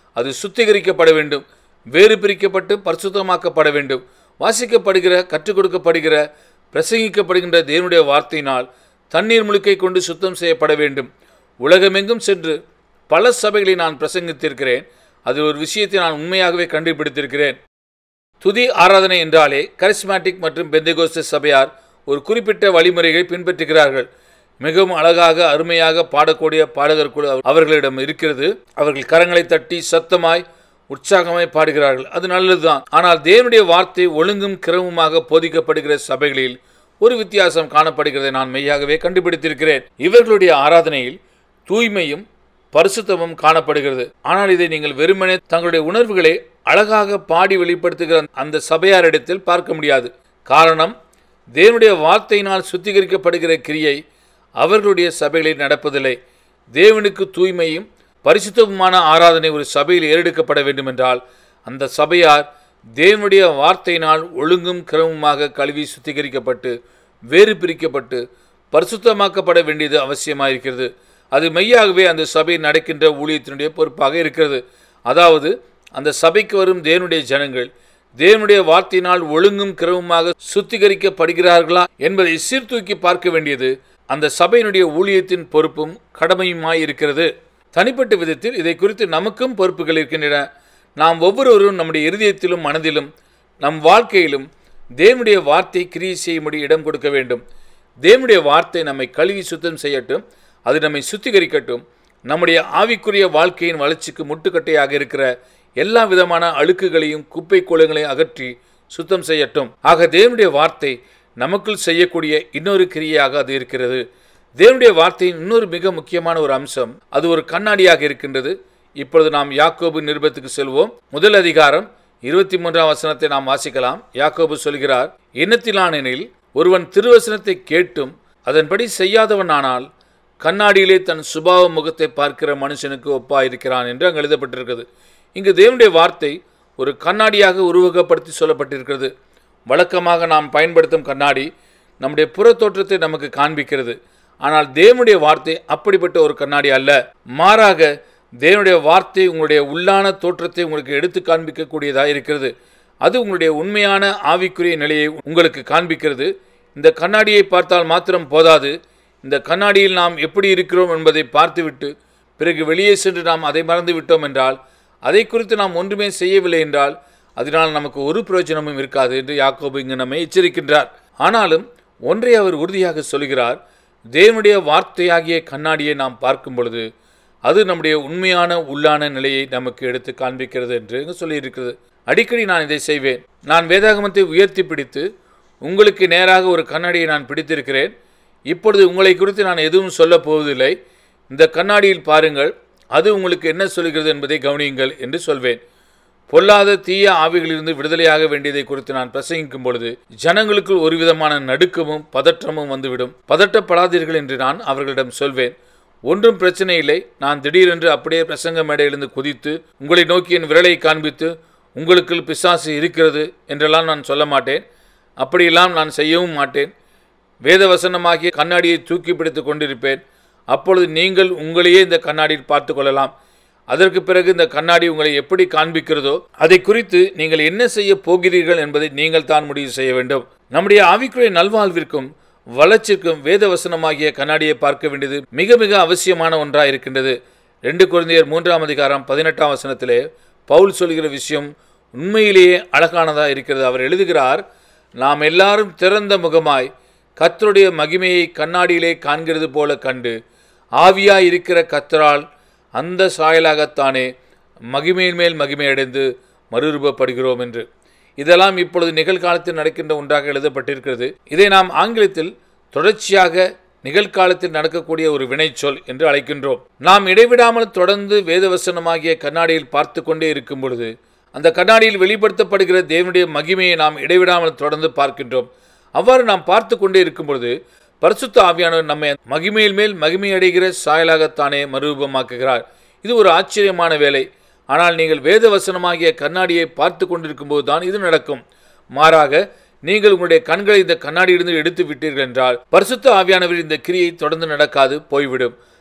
அது சுத்திகரிக்கப்பட வேண்டும் வேறு பிரிக்கப்பட்டு பரிசுத்தமாக்கப்பட வேண்டும் வாசிக்கப்படுகிற கற்றுக் கொடுக்கப்படுகிற பிரசங்கிக்கப்படுகின்ற தேவனுடைய வார்த்தையினால் தண்ணீர் முழுக்கை கொண்டு சுத்தம் செய்யப்பட வேண்டும் உலகமெங்கும் சென்று பல சபைகளை நான் பிரசங்கித்திருக்கிறேன் அதில் ஒரு விஷயத்தை நான் உண்மையாகவே கண்டுபிடித்திருக்கிறேன் துதி ஆராதனை என்றாலே கரிஸ்மாட்டிக் மற்றும் பெந்தகோஸ்த சபையார் ஒரு குறிப்பிட்ட வழிமுறைகளை பின்பற்றுகிறார்கள் மிகவும் அழகாக அருமையாக பாடக்கூடிய பாடகர் குழு அவர்களிடம் இருக்கிறது அவர்கள் கரங்களை தட்டி சத்தமாய் உற்சாகமாய் பாடுகிறார்கள் அது நல்லதுதான் ஆனால் தேவனுடைய வார்த்தை ஒழுங்கும் கிரமமாக போதிக்கப்படுகிற சபைகளில் ஒரு வித்தியாசம் காணப்படுகிறதை நான் மெய்யாகவே கண்டுபிடித்திருக்கிறேன் இவர்களுடைய ஆராதனையில் தூய்மையும் பரிசுத்தமும் காணப்படுகிறது ஆனால் இதை நீங்கள் வெறுமனே தங்களுடைய உணர்வுகளை அழகாக பாடி வெளிப்படுத்துகிற அந்த சபையாரிடத்தில் பார்க்க முடியாது காரணம் தேவனுடைய வார்த்தையினால் சுத்திகரிக்கப்படுகிற கிரியை அவர்களுடைய சபைகளில் நடப்பதில்லை தேவனுக்கு தூய்மையும் பரிசுத்தமுமான ஆராதனை ஒரு சபையில் ஏறெடுக்கப்பட வேண்டுமென்றால் அந்த சபையார் தேவனுடைய வார்த்தையினால் ஒழுங்கும் கிரமமாக கழுவி சுத்திகரிக்கப்பட்டு வேறு பிரிக்கப்பட்டு பரிசுத்தமாக்கப்பட வேண்டியது அவசியமாயிருக்கிறது அது மெய்யாகவே அந்த சபை நடக்கின்ற ஊழியத்தினுடைய பொறுப்பாக இருக்கிறது அதாவது அந்த சபைக்கு வரும் தேவனுடைய ஜனங்கள் தேவனுடைய வார்த்தையினால் ஒழுங்கும் கிரமமாக சுத்திகரிக்கப்படுகிறார்களா என்பதை சீர்தூக்கி பார்க்க வேண்டியது அந்த சபையினுடைய ஊழியத்தின் பொறுப்பும் கடமையுமாய் இருக்கிறது தனிப்பட்ட விதத்தில் இதை குறித்து நமக்கும் பொறுப்புகள் இருக்கின்றன நாம் ஒவ்வொருவரும் நம்முடைய இருதயத்திலும் மனதிலும் நம் வாழ்க்கையிலும் தேவனுடைய வார்த்தை கிரியை செய்யும்படி இடம் கொடுக்க வேண்டும் தேவனுடைய வார்த்தை நம்மை கழுவி சுத்தம் செய்யட்டும் அது நம்மை சுத்திகரிக்கட்டும் நம்முடைய ஆவிக்குரிய வாழ்க்கையின் வளர்ச்சிக்கு முட்டுக்கட்டையாக இருக்கிற எல்லா விதமான அழுக்குகளையும் குப்பை கோலங்களையும் அகற்றி சுத்தம் செய்யட்டும் ஆக தேவனுடைய வார்த்தை நமக்குள் செய்யக்கூடிய இன்னொரு கிரியையாக அது இருக்கிறது தேவனுடைய வார்த்தையின் இன்னொரு மிக முக்கியமான ஒரு அம்சம் அது ஒரு கண்ணாடியாக இருக்கின்றது இப்பொழுது நாம் யாக்கோபு நிருபத்துக்கு செல்வோம் முதல் அதிகாரம் இருபத்தி மூன்றாம் வசனத்தை நாம் வாசிக்கலாம் யாக்கோபு சொல்கிறார் எண்ணத்திலானெனில் ஒருவன் திருவசனத்தை கேட்டும் அதன்படி செய்யாதவனானால் கண்ணாடியிலே தன் சுபாவ முகத்தை பார்க்கிற மனுஷனுக்கு ஒப்பாயிருக்கிறான் என்று அங்கு எழுதப்பட்டிருக்கிறது இங்கு தேவனுடைய வார்த்தை ஒரு கண்ணாடியாக உருவகப்படுத்தி சொல்லப்பட்டிருக்கிறது வழக்கமாக நாம் பயன்படுத்தும் கண்ணாடி நம்முடைய புற தோற்றத்தை நமக்கு காண்பிக்கிறது ஆனால் தேவனுடைய வார்த்தை அப்படிப்பட்ட ஒரு கண்ணாடி அல்ல மாறாக தேவனுடைய வார்த்தை உங்களுடைய உள்ளான தோற்றத்தை உங்களுக்கு எடுத்து காண்பிக்கக்கூடியதாக இருக்கிறது அது உங்களுடைய உண்மையான ஆவிக்குரிய நிலையை உங்களுக்கு காண்பிக்கிறது இந்த கண்ணாடியை பார்த்தால் மாத்திரம் போதாது இந்த கண்ணாடியில் நாம் எப்படி இருக்கிறோம் என்பதை பார்த்துவிட்டு பிறகு வெளியே சென்று நாம் அதை மறந்து விட்டோம் என்றால் அதை குறித்து நாம் ஒன்றுமே செய்யவில்லை என்றால் அதனால் நமக்கு ஒரு பிரயோஜனமும் இருக்காது என்று யாக்கோபு இங்கு நம்மை எச்சரிக்கின்றார் ஆனாலும் ஒன்றை அவர் உறுதியாக சொல்கிறார் தேவனுடைய வார்த்தையாகிய கண்ணாடியை நாம் பார்க்கும் பொழுது அது நம்முடைய உண்மையான உள்ளான நிலையை நமக்கு எடுத்து காண்பிக்கிறது என்று இங்கு சொல்லியிருக்கிறது அடிக்கடி நான் இதை செய்வேன் நான் வேதாகமத்தை உயர்த்தி பிடித்து உங்களுக்கு நேராக ஒரு கண்ணாடியை நான் பிடித்திருக்கிறேன் இப்பொழுது உங்களை குறித்து நான் எதுவும் சொல்லப் போவதில்லை இந்த கண்ணாடியில் பாருங்கள் அது உங்களுக்கு என்ன சொல்கிறது என்பதை கவனியுங்கள் என்று சொல்வேன் பொல்லாத தீய ஆவிகளிலிருந்து விடுதலையாக வேண்டியதை குறித்து நான் பிரசங்கிக்கும் பொழுது ஜனங்களுக்குள் ஒரு விதமான நடுக்கமும் பதற்றமும் வந்துவிடும் பதட்டப்படாதீர்கள் என்று நான் அவர்களிடம் சொல்வேன் ஒன்றும் பிரச்சனை இல்லை நான் திடீரென்று அப்படியே பிரசங்க மேடையிலிருந்து குதித்து உங்களை நோக்கி என் விரலை காண்பித்து உங்களுக்குள் பிசாசு இருக்கிறது என்றெல்லாம் நான் சொல்ல மாட்டேன் அப்படியெல்லாம் நான் செய்யவும் மாட்டேன் வேதவசனமாகிய கண்ணாடியை தூக்கி பிடித்து கொண்டிருப்பேன் அப்பொழுது நீங்கள் உங்களையே இந்த கண்ணாடியில் பார்த்து கொள்ளலாம் அதற்கு பிறகு இந்த கண்ணாடி உங்களை எப்படி காண்பிக்கிறதோ அதை குறித்து நீங்கள் என்ன செய்ய போகிறீர்கள் என்பதை நீங்கள் தான் முடிவு செய்ய வேண்டும் நம்முடைய ஆவிக்குரிய நல்வாழ்விற்கும் வளர்ச்சிக்கும் வேதவசனமாகிய கண்ணாடியை பார்க்க வேண்டியது மிக மிக அவசியமான ஒன்றாக இருக்கின்றது ரெண்டு குழந்தையர் மூன்றாம் அதிகாரம் பதினெட்டாம் வசனத்திலே பவுல் சொல்கிற விஷயம் உண்மையிலேயே அழகானதாக இருக்கிறது அவர் எழுதுகிறார் நாம் எல்லாரும் திறந்த முகமாய் கத்தருடைய மகிமையை கண்ணாடியிலே காண்கிறது போல கண்டு ஆவியாய் இருக்கிற கத்தரால் அந்த சாயலாகத்தானே மகிமையின் மேல் மகிமையடைந்து மறுரூபப்படுகிறோம் என்று இதெல்லாம் இப்பொழுது நிகழ்காலத்தில் நடக்கின்ற ஒன்றாக எழுதப்பட்டிருக்கிறது இதை நாம் ஆங்கிலத்தில் தொடர்ச்சியாக நிகழ்காலத்தில் நடக்கக்கூடிய ஒரு வினைச்சொல் என்று அழைக்கின்றோம் நாம் இடைவிடாமல் தொடர்ந்து வேதவசனமாகிய கண்ணாடியில் பார்த்து கொண்டே இருக்கும் பொழுது அந்த கண்ணாடியில் வெளிப்படுத்தப்படுகிற தேவனுடைய மகிமையை நாம் இடைவிடாமல் தொடர்ந்து பார்க்கின்றோம் அவ்வாறு நாம் பார்த்து கொண்டே இருக்கும் பொழுது பரிசுத்த ஆவியானவர் நம்மை மகிமையில் மேல் மகிமை அடைகிற சாயலாகத்தானே மறுரூபமாக்குகிறார் இது ஒரு ஆச்சரியமான வேலை ஆனால் நீங்கள் வேதவசனமாகிய கண்ணாடியை பார்த்து கொண்டிருக்கும் போது தான் இது நடக்கும் மாறாக நீங்கள் உங்களுடைய கண்களை இந்த கண்ணாடியிலிருந்து எடுத்து விட்டீர்கள் என்றால் பரிசுத்த ஆவியானவர் இந்த கிரியை தொடர்ந்து நடக்காது போய்விடும்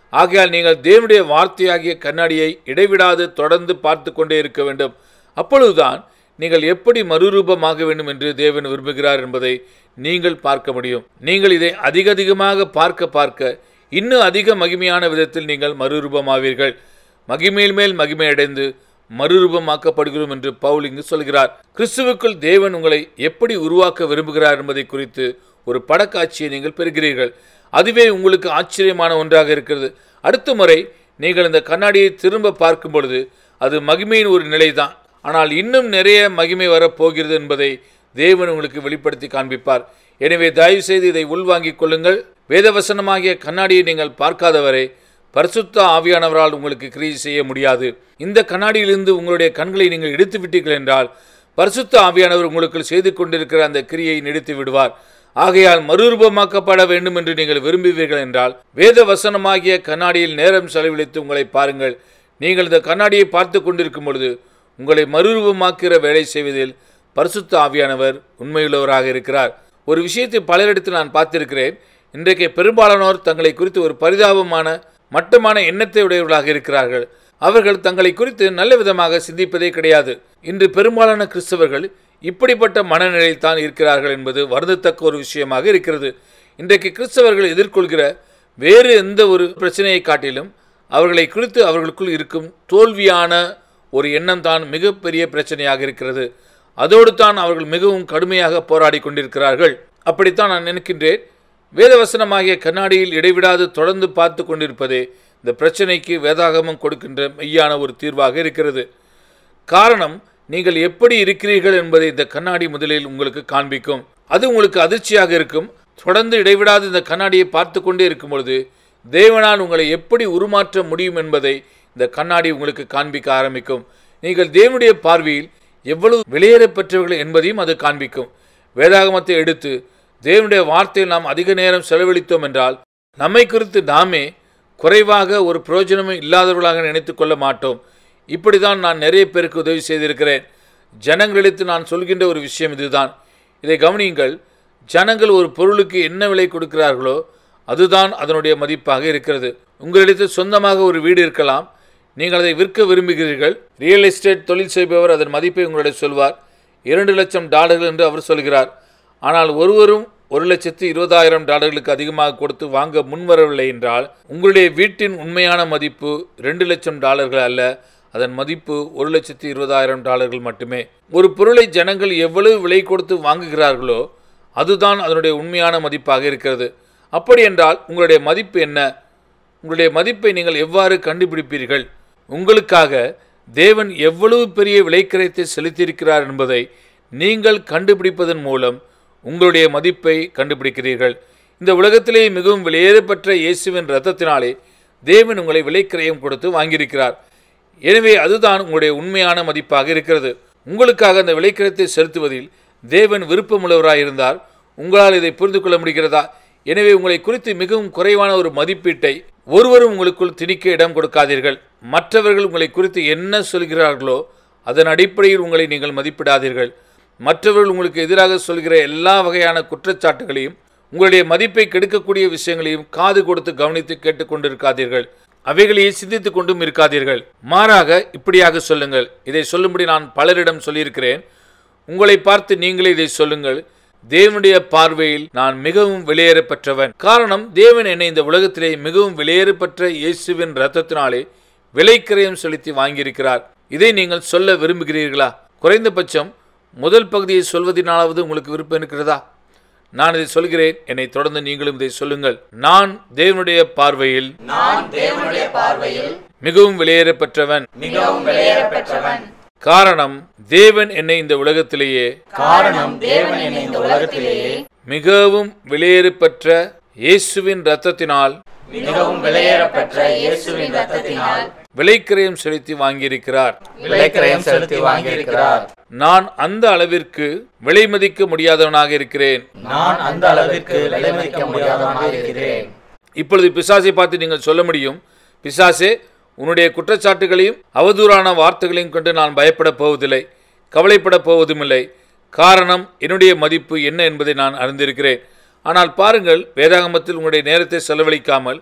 ஆகையால் நீங்கள் தேவனுடைய வார்த்தையாகிய கண்ணாடியை இடைவிடாது தொடர்ந்து பார்த்து கொண்டே இருக்க வேண்டும் அப்பொழுதுதான் நீங்கள் எப்படி மறுரூபமாக வேண்டும் என்று தேவன் விரும்புகிறார் என்பதை நீங்கள் பார்க்க முடியும் நீங்கள் இதை அதிக அதிகமாக பார்க்க பார்க்க இன்னும் அதிக மகிமையான விதத்தில் நீங்கள் மறுரூபமாவீர்கள் மகிமையில் மேல் மகிமை அடைந்து மறுரூபமாக்கப்படுகிறோம் என்று பவுல் இங்கு சொல்கிறார் கிறிஸ்துவுக்குள் தேவன் உங்களை எப்படி உருவாக்க விரும்புகிறார் என்பதை குறித்து ஒரு படக்காட்சியை நீங்கள் பெறுகிறீர்கள் அதுவே உங்களுக்கு ஆச்சரியமான ஒன்றாக இருக்கிறது அடுத்த முறை நீங்கள் இந்த கண்ணாடியை திரும்ப பார்க்கும் பொழுது அது மகிமையின் ஒரு நிலைதான் ஆனால் இன்னும் நிறைய மகிமை வரப்போகிறது என்பதை தேவன் உங்களுக்கு வெளிப்படுத்தி காண்பிப்பார் எனவே தயவு செய்து இதை உள்வாங்கிக் கொள்ளுங்கள் வேதவசனமாகிய கண்ணாடியை நீங்கள் பார்க்காதவரை பரிசுத்த ஆவியானவரால் உங்களுக்கு கிரியை செய்ய முடியாது இந்த கண்ணாடியிலிருந்து உங்களுடைய கண்களை நீங்கள் எடுத்து விட்டீர்கள் என்றால் பரிசுத்த ஆவியானவர் உங்களுக்கு செய்து கொண்டிருக்கிற அந்த கிரியை நிறுத்தி விடுவார் ஆகையால் மறுரூபமாக்கப்பட வேண்டும் என்று நீங்கள் விரும்புவீர்கள் என்றால் வேத வசனமாகிய கண்ணாடியில் நேரம் செலவழித்து உங்களை பாருங்கள் நீங்கள் இந்த கண்ணாடியை பார்த்து கொண்டிருக்கும் பொழுது உங்களை மறுரூபமாக்குகிற வேலை செய்வதில் பரிசுத்த ஆவியானவர் உண்மையுள்ளவராக இருக்கிறார் ஒரு விஷயத்தை பலரிடத்தில் நான் பார்த்திருக்கிறேன் இன்றைக்கு பெரும்பாலானோர் தங்களை குறித்து ஒரு பரிதாபமான மட்டமான எண்ணத்தை உடையவர்களாக இருக்கிறார்கள் அவர்கள் தங்களை குறித்து நல்ல விதமாக சிந்திப்பதே கிடையாது இன்று பெரும்பாலான கிறிஸ்தவர்கள் இப்படிப்பட்ட மனநிலையில் தான் இருக்கிறார்கள் என்பது வருந்தத்தக்க ஒரு விஷயமாக இருக்கிறது இன்றைக்கு கிறிஸ்தவர்கள் எதிர்கொள்கிற வேறு எந்த ஒரு பிரச்சனையை காட்டிலும் அவர்களை குறித்து அவர்களுக்குள் இருக்கும் தோல்வியான ஒரு எண்ணம் தான் மிகப்பெரிய பிரச்சனையாக இருக்கிறது அதோடு தான் அவர்கள் மிகவும் கடுமையாக போராடி கொண்டிருக்கிறார்கள் அப்படித்தான் நான் நினைக்கின்றேன் வேதவசனமாகிய கண்ணாடியில் இடைவிடாது தொடர்ந்து பார்த்து கொண்டிருப்பதே இந்த பிரச்சனைக்கு வேதாகமம் கொடுக்கின்ற மெய்யான ஒரு தீர்வாக இருக்கிறது காரணம் நீங்கள் எப்படி இருக்கிறீர்கள் என்பதை இந்த கண்ணாடி முதலில் உங்களுக்கு காண்பிக்கும் அது உங்களுக்கு அதிர்ச்சியாக இருக்கும் தொடர்ந்து இடைவிடாது இந்த கண்ணாடியை பார்த்து கொண்டே இருக்கும் பொழுது தேவனால் உங்களை எப்படி உருமாற்ற முடியும் என்பதை இந்த கண்ணாடி உங்களுக்கு காண்பிக்க ஆரம்பிக்கும் நீங்கள் தேவனுடைய பார்வையில் எவ்வளவு வெளியேறப் பெற்றவர்கள் என்பதையும் அது காண்பிக்கும் வேதாகமத்தை எடுத்து தேவனுடைய வார்த்தையில் நாம் அதிக நேரம் செலவழித்தோம் என்றால் நம்மை குறித்து நாமே குறைவாக ஒரு பிரயோஜனமும் இல்லாதவர்களாக நினைத்துக் கொள்ள மாட்டோம் இப்படி தான் நான் நிறைய பேருக்கு உதவி செய்திருக்கிறேன் ஜனங்களிடத்து நான் சொல்கின்ற ஒரு விஷயம் இதுதான் இதை கவனியுங்கள் ஜனங்கள் ஒரு பொருளுக்கு என்ன விலை கொடுக்கிறார்களோ அதுதான் அதனுடைய மதிப்பாக இருக்கிறது உங்களிடத்தில் சொந்தமாக ஒரு வீடு இருக்கலாம் நீங்கள் அதை விற்க விரும்புகிறீர்கள் ரியல் எஸ்டேட் தொழில் செய்பவர் அதன் மதிப்பை உங்களிடம் சொல்வார் இரண்டு லட்சம் டாலர்கள் என்று அவர் சொல்கிறார் ஆனால் ஒருவரும் ஒரு லட்சத்து இருபதாயிரம் டாலர்களுக்கு அதிகமாக கொடுத்து வாங்க முன்வரவில்லை என்றால் உங்களுடைய வீட்டின் உண்மையான மதிப்பு ரெண்டு லட்சம் டாலர்கள் அல்ல அதன் மதிப்பு ஒரு லட்சத்து இருபதாயிரம் டாலர்கள் மட்டுமே ஒரு பொருளை ஜனங்கள் எவ்வளவு விலை கொடுத்து வாங்குகிறார்களோ அதுதான் அதனுடைய உண்மையான மதிப்பாக இருக்கிறது அப்படி என்றால் உங்களுடைய மதிப்பு என்ன உங்களுடைய மதிப்பை நீங்கள் எவ்வாறு கண்டுபிடிப்பீர்கள் உங்களுக்காக தேவன் எவ்வளவு பெரிய விலைக்கரைத்தை செலுத்தியிருக்கிறார் என்பதை நீங்கள் கண்டுபிடிப்பதன் மூலம் உங்களுடைய மதிப்பை கண்டுபிடிக்கிறீர்கள் இந்த உலகத்திலே மிகவும் வெளியேறப்பெற்ற இயேசுவின் இரத்தத்தினாலே தேவன் உங்களை விலைக்கிரயம் கொடுத்து வாங்கியிருக்கிறார் எனவே அதுதான் உங்களுடைய உண்மையான மதிப்பாக இருக்கிறது உங்களுக்காக அந்த விலைக்கிரயத்தை செலுத்துவதில் தேவன் விருப்பமுள்ளவராக இருந்தால் உங்களால் இதை புரிந்து கொள்ள முடிகிறதா எனவே உங்களை குறித்து மிகவும் குறைவான ஒரு மதிப்பீட்டை ஒருவரும் உங்களுக்குள் திணிக்க இடம் கொடுக்காதீர்கள் மற்றவர்கள் உங்களை குறித்து என்ன சொல்கிறார்களோ அதன் அடிப்படையில் உங்களை நீங்கள் மதிப்பிடாதீர்கள் மற்றவர்கள் உங்களுக்கு எதிராக சொல்கிற எல்லா வகையான குற்றச்சாட்டுகளையும் உங்களுடைய மதிப்பை கெடுக்கக்கூடிய விஷயங்களையும் காது கொடுத்து கவனித்து கேட்டுக்கொண்டிருக்காதீர்கள் அவைகளையே சிந்தித்துக் கொண்டும் இருக்காதீர்கள் மாறாக இப்படியாக சொல்லுங்கள் இதை சொல்லும்படி நான் பலரிடம் சொல்லியிருக்கிறேன் உங்களை பார்த்து நீங்களே இதை சொல்லுங்கள் தேவனுடைய பார்வையில் நான் மிகவும் வெளியேறப்பெற்றவன் காரணம் தேவன் என்னை இந்த உலகத்திலே மிகவும் வெளியேறப்பெற்ற இயேசுவின் இரத்தத்தினாலே விலைக்கிரயம் செலுத்தி வாங்கியிருக்கிறார் இதை நீங்கள் சொல்ல விரும்புகிறீர்களா குறைந்தபட்சம் முதல் பகுதியை சொல்வதனாலாவது உங்களுக்கு விருப்பம் இருக்கிறதா நான் இதை சொல்கிறேன் என்னை தொடர்ந்து நீங்களும் இதை சொல்லுங்கள் நான் தேவனுடைய பார்வையில் நான் தேவனுடைய பார்வையில் மிகவும் வெளியேறப்பெற்றவன் மிகவும் வெளியேறப்பெற்றவன் காரணம் தேவன் என்னை இந்த உலகத்திலேயே காரணம் தேவன் என்னை இந்த உலகத்திலேயே மிகவும் வெளியேறப்பெற்ற இயேசுவின் இரத்தத்தினால் மிகவும் வெளியேறப்பெற்ற இயேசுவின் ரத்தத்தினால் விலைக்கிரயம் செலுத்தி வாங்கியிருக்கிறார் விலைக்கிரயம் செலுத்தி வாங்கியிருக்கிறார் நான் அந்த அளவிற்கு விலை மதிக்க முடியாதவனாக இருக்கிறேன் நான் அந்த அளவிற்கு விலை மதிக்க முடியாதவனாக இருக்கிறேன் இப்பொழுது பிசாசை பார்த்து நீங்கள் சொல்ல முடியும் பிசாசே உன்னுடைய குற்றச்சாட்டுகளையும் அவதூறான வார்த்தைகளையும் கொண்டு நான் பயப்பட போவதில்லை கவலைப்பட போவதுமில்லை காரணம் என்னுடைய மதிப்பு என்ன என்பதை நான் அறிந்திருக்கிறேன் ஆனால் பாருங்கள் வேதாகமத்தில் உங்களுடைய நேரத்தை செலவழிக்காமல்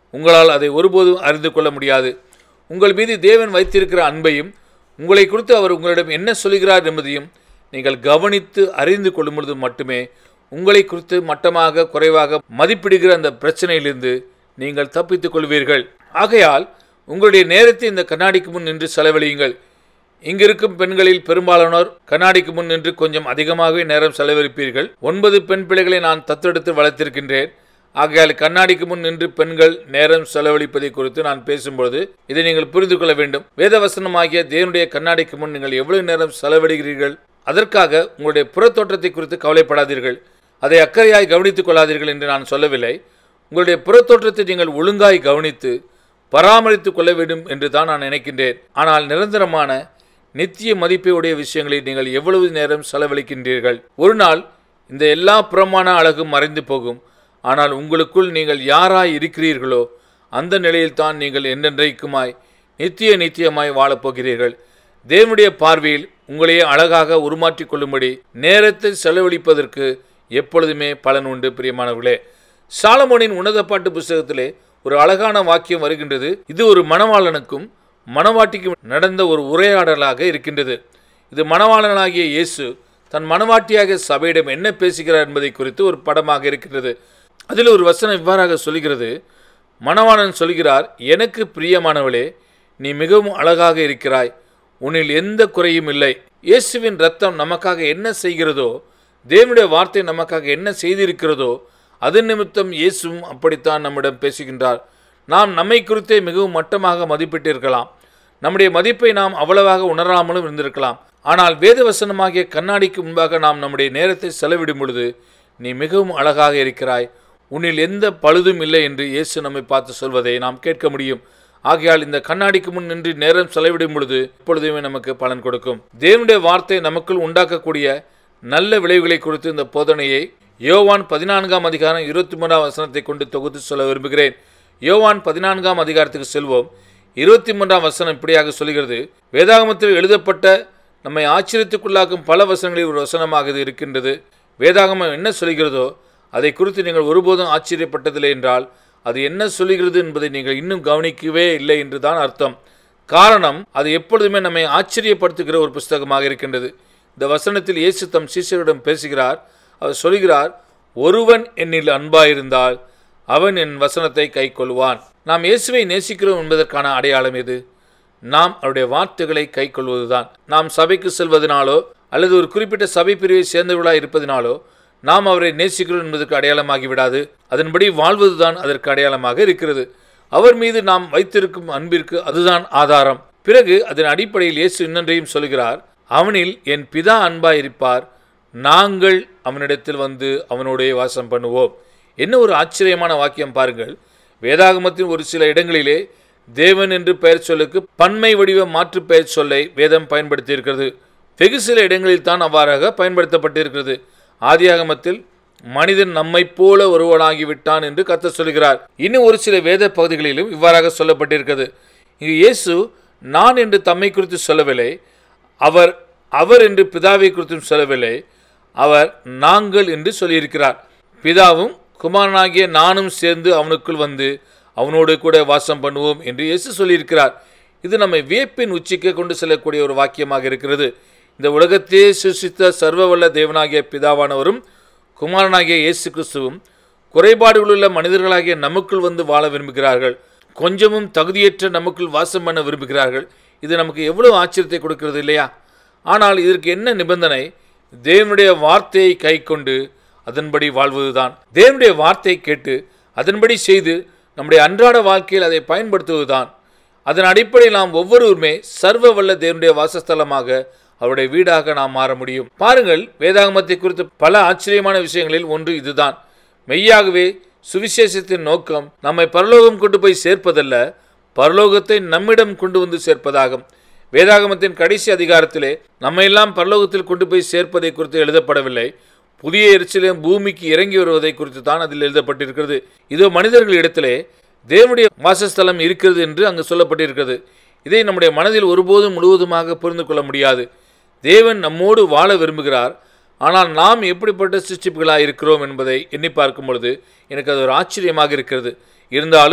உங்களால் அதை ஒருபோதும் அறிந்து கொள்ள முடியாது உங்கள் மீது தேவன் வைத்திருக்கிற அன்பையும் உங்களை குறித்து அவர் உங்களிடம் என்ன சொல்கிறார் என்பதையும் நீங்கள் கவனித்து அறிந்து கொள்ளும் பொழுது மட்டுமே உங்களை குறித்து மட்டமாக குறைவாக மதிப்பிடுகிற அந்த பிரச்சனையிலிருந்து நீங்கள் தப்பித்துக் கொள்வீர்கள் ஆகையால் உங்களுடைய நேரத்தை இந்த கண்ணாடிக்கு முன் நின்று செலவழியுங்கள் இங்கிருக்கும் பெண்களில் பெரும்பாலானோர் கண்ணாடிக்கு முன் நின்று கொஞ்சம் அதிகமாகவே நேரம் செலவழிப்பீர்கள் ஒன்பது பெண் பிள்ளைகளை நான் தத்தெடுத்து வளர்த்திருக்கின்றேன் ஆகையால் கண்ணாடிக்கு முன் நின்று பெண்கள் நேரம் செலவழிப்பதை குறித்து நான் பேசும்பொழுது இதை நீங்கள் புரிந்து கொள்ள வேண்டும் வேதவசனமாகிய தேவனுடைய கண்ணாடிக்கு முன் நீங்கள் எவ்வளவு நேரம் செலவிடுகிறீர்கள் அதற்காக உங்களுடைய புறத்தோற்றத்தை குறித்து கவலைப்படாதீர்கள் அதை அக்கறையாய் கவனித்துக் கொள்ளாதீர்கள் என்று நான் சொல்லவில்லை உங்களுடைய புறத்தோற்றத்தை நீங்கள் ஒழுங்காய் கவனித்து பராமரித்துக் கொள்ள வேண்டும் என்று தான் நான் நினைக்கின்றேன் ஆனால் நிரந்தரமான நித்திய மதிப்பை உடைய விஷயங்களில் நீங்கள் எவ்வளவு நேரம் செலவழிக்கின்றீர்கள் ஒரு நாள் இந்த எல்லா புறமான அழகும் மறைந்து போகும் ஆனால் உங்களுக்குள் நீங்கள் யாராய் இருக்கிறீர்களோ அந்த நிலையில்தான் நீங்கள் என்றென்றைக்குமாய் நித்திய நித்தியமாய் வாழப்போகிறீர்கள் தேவனுடைய பார்வையில் உங்களையே அழகாக உருமாற்றிக் கொள்ளும்படி நேரத்தை செலவழிப்பதற்கு எப்பொழுதுமே பலன் உண்டு பிரியமானவர்களே சாலமோனின் உன்னத பாட்டு புஸ்தகத்திலே ஒரு அழகான வாக்கியம் வருகின்றது இது ஒரு மணவாளனுக்கும் மணவாட்டிக்கும் நடந்த ஒரு உரையாடலாக இருக்கின்றது இது மணவாளனாகிய இயேசு தன் மணவாட்டியாக சபையிடம் என்ன பேசுகிறார் என்பதை குறித்து ஒரு படமாக இருக்கின்றது அதில் ஒரு வசனம் இவ்வாறாக சொல்கிறது மணவாளன் சொல்கிறார் எனக்கு பிரியமானவளே நீ மிகவும் அழகாக இருக்கிறாய் உன்னில் எந்த குறையும் இல்லை இயேசுவின் ரத்தம் நமக்காக என்ன செய்கிறதோ தேவனுடைய வார்த்தை நமக்காக என்ன செய்திருக்கிறதோ அது நிமித்தம் இயேசுவும் அப்படித்தான் நம்மிடம் பேசுகின்றார் நாம் நம்மை குறித்தே மிகவும் மட்டமாக மதிப்பிட்டிருக்கலாம் நம்முடைய மதிப்பை நாம் அவ்வளவாக உணராமலும் இருந்திருக்கலாம் ஆனால் வேதவசனமாகிய கண்ணாடிக்கு முன்பாக நாம் நம்முடைய நேரத்தை செலவிடும் பொழுது நீ மிகவும் அழகாக இருக்கிறாய் உன்னில் எந்த பழுதும் இல்லை என்று இயேசு நம்மை பார்த்து சொல்வதை நாம் கேட்க முடியும் ஆகையால் இந்த கண்ணாடிக்கு முன் நின்று நேரம் செலவிடும் பொழுது எப்பொழுதுமே நமக்கு பலன் கொடுக்கும் தேவனுடைய வார்த்தை நமக்குள் உண்டாக்கக்கூடிய நல்ல விளைவுகளை குறித்து இந்த போதனையை யோவான் பதினான்காம் அதிகாரம் இருபத்தி மூணாம் வசனத்தை கொண்டு தொகுத்து சொல்ல விரும்புகிறேன் யோவான் பதினான்காம் அதிகாரத்துக்கு செல்வோம் இருபத்தி மூன்றாம் வசனம் இப்படியாக சொல்கிறது வேதாகமத்தில் எழுதப்பட்ட நம்மை ஆச்சரியத்துக்குள்ளாக்கும் பல வசனங்களில் ஒரு வசனமாக இது இருக்கின்றது வேதாகமம் என்ன சொல்கிறதோ அதை குறித்து நீங்கள் ஒருபோதும் ஆச்சரியப்பட்டதில்லை என்றால் அது என்ன சொல்கிறது என்பதை நீங்கள் இன்னும் கவனிக்கவே இல்லை என்று தான் அர்த்தம் காரணம் அது எப்பொழுதுமே நம்மை ஆச்சரியப்படுத்துகிற ஒரு புஸ்தகமாக இருக்கின்றது இந்த வசனத்தில் இயேசு தம் சீசரிடம் பேசுகிறார் அவர் சொல்கிறார் ஒருவன் என்னில் அன்பாயிருந்தால் அவன் என் வசனத்தை கை கொள்வான் நாம் இயேசுவை நேசிக்கிறோம் என்பதற்கான அடையாளம் எது நாம் அவருடைய வார்த்தைகளை கை கொள்வதுதான் நாம் சபைக்கு செல்வதனாலோ அல்லது ஒரு குறிப்பிட்ட சபை பிரிவை சேர்ந்தவர்களாக இருப்பதினாலோ நாம் அவரை நேசிக்கிறோம் என்பதற்கு அடையாளமாகி விடாது அதன்படி வாழ்வதுதான் அதற்கு அடையாளமாக இருக்கிறது அவர் மீது நாம் வைத்திருக்கும் அன்பிற்கு அதுதான் ஆதாரம் பிறகு அதன் அடிப்படையில் இயேசு இன்னொன்றையும் சொல்கிறார் அவனில் என் பிதா அன்பாயிருப்பார் நாங்கள் அவனிடத்தில் வந்து அவனோடைய வாசம் பண்ணுவோம் என்ன ஒரு ஆச்சரியமான வாக்கியம் பாருங்கள் வேதாகமத்தின் ஒரு சில இடங்களிலே தேவன் என்று பெயர் சொல்லுக்கு பன்மை வடிவ மாற்று பெயர் சொல்லை வேதம் பயன்படுத்தியிருக்கிறது வெகு சில இடங்களில் தான் அவ்வாறாக பயன்படுத்தப்பட்டிருக்கிறது ஆதியாகமத்தில் மனிதன் நம்மைப் போல ஒருவனாகிவிட்டான் என்று கத்த சொல்கிறார் இன்னும் ஒரு சில வேத பகுதிகளிலும் இவ்வாறாக சொல்லப்பட்டிருக்கிறது இங்கு இயேசு நான் என்று தம்மை குறித்து சொல்லவில்லை அவர் அவர் என்று பிதாவை குறித்தும் சொல்லவில்லை அவர் நாங்கள் என்று சொல்லியிருக்கிறார் பிதாவும் குமாரனாகிய நானும் சேர்ந்து அவனுக்குள் வந்து அவனோடு கூட வாசம் பண்ணுவோம் என்று இயேசு சொல்லியிருக்கிறார் இது நம்மை வியப்பின் உச்சிக்கு கொண்டு செல்லக்கூடிய ஒரு வாக்கியமாக இருக்கிறது இந்த உலகத்தையே சிருஷ்டித்த சர்வவல்ல தேவனாகிய பிதாவானவரும் குமாரனாகிய இயேசு கிறிஸ்துவும் குறைபாடுகளுள்ள மனிதர்களாகிய நமக்குள் வந்து வாழ விரும்புகிறார்கள் கொஞ்சமும் தகுதியற்ற நமக்குள் வாசம் பண்ண விரும்புகிறார்கள் இது நமக்கு எவ்வளவு ஆச்சரியத்தை கொடுக்கிறது இல்லையா ஆனால் இதற்கு என்ன நிபந்தனை தேவனுடைய வார்த்தையை கை கொண்டு அதன்படி வாழ்வதுதான் தேவனுடைய வார்த்தையை கேட்டு அதன்படி செய்து நம்முடைய அன்றாட வாழ்க்கையில் அதை பயன்படுத்துவதுதான் அதன் அடிப்படையில் நாம் ஒவ்வொருவருமே சர்வ வல்ல தேவனுடைய வாசஸ்தலமாக அவருடைய வீடாக நாம் மாற முடியும் பாருங்கள் வேதாகமத்தை குறித்து பல ஆச்சரியமான விஷயங்களில் ஒன்று இதுதான் மெய்யாகவே சுவிசேஷத்தின் நோக்கம் நம்மை பரலோகம் கொண்டு போய் சேர்ப்பதல்ல பரலோகத்தை நம்மிடம் கொண்டு வந்து சேர்ப்பதாகும் வேதாகமத்தின் கடைசி அதிகாரத்திலே நம்மையெல்லாம் பரலோகத்தில் கொண்டு போய் சேர்ப்பதை குறித்து எழுதப்படவில்லை புதிய எரிச்சலையும் பூமிக்கு இறங்கி வருவதை குறித்து தான் அதில் எழுதப்பட்டிருக்கிறது இதோ மனிதர்களிடத்திலே தேவனுடைய வாசஸ்தலம் இருக்கிறது என்று அங்கு சொல்லப்பட்டிருக்கிறது இதை நம்முடைய மனதில் ஒருபோதும் முழுவதுமாக புரிந்து கொள்ள முடியாது தேவன் நம்மோடு வாழ விரும்புகிறார் ஆனால் நாம் எப்படிப்பட்ட சிருஷ்டிப்புகளாக இருக்கிறோம் என்பதை எண்ணி பார்க்கும் பொழுது எனக்கு அது ஒரு ஆச்சரியமாக இருக்கிறது இருந்தாலும்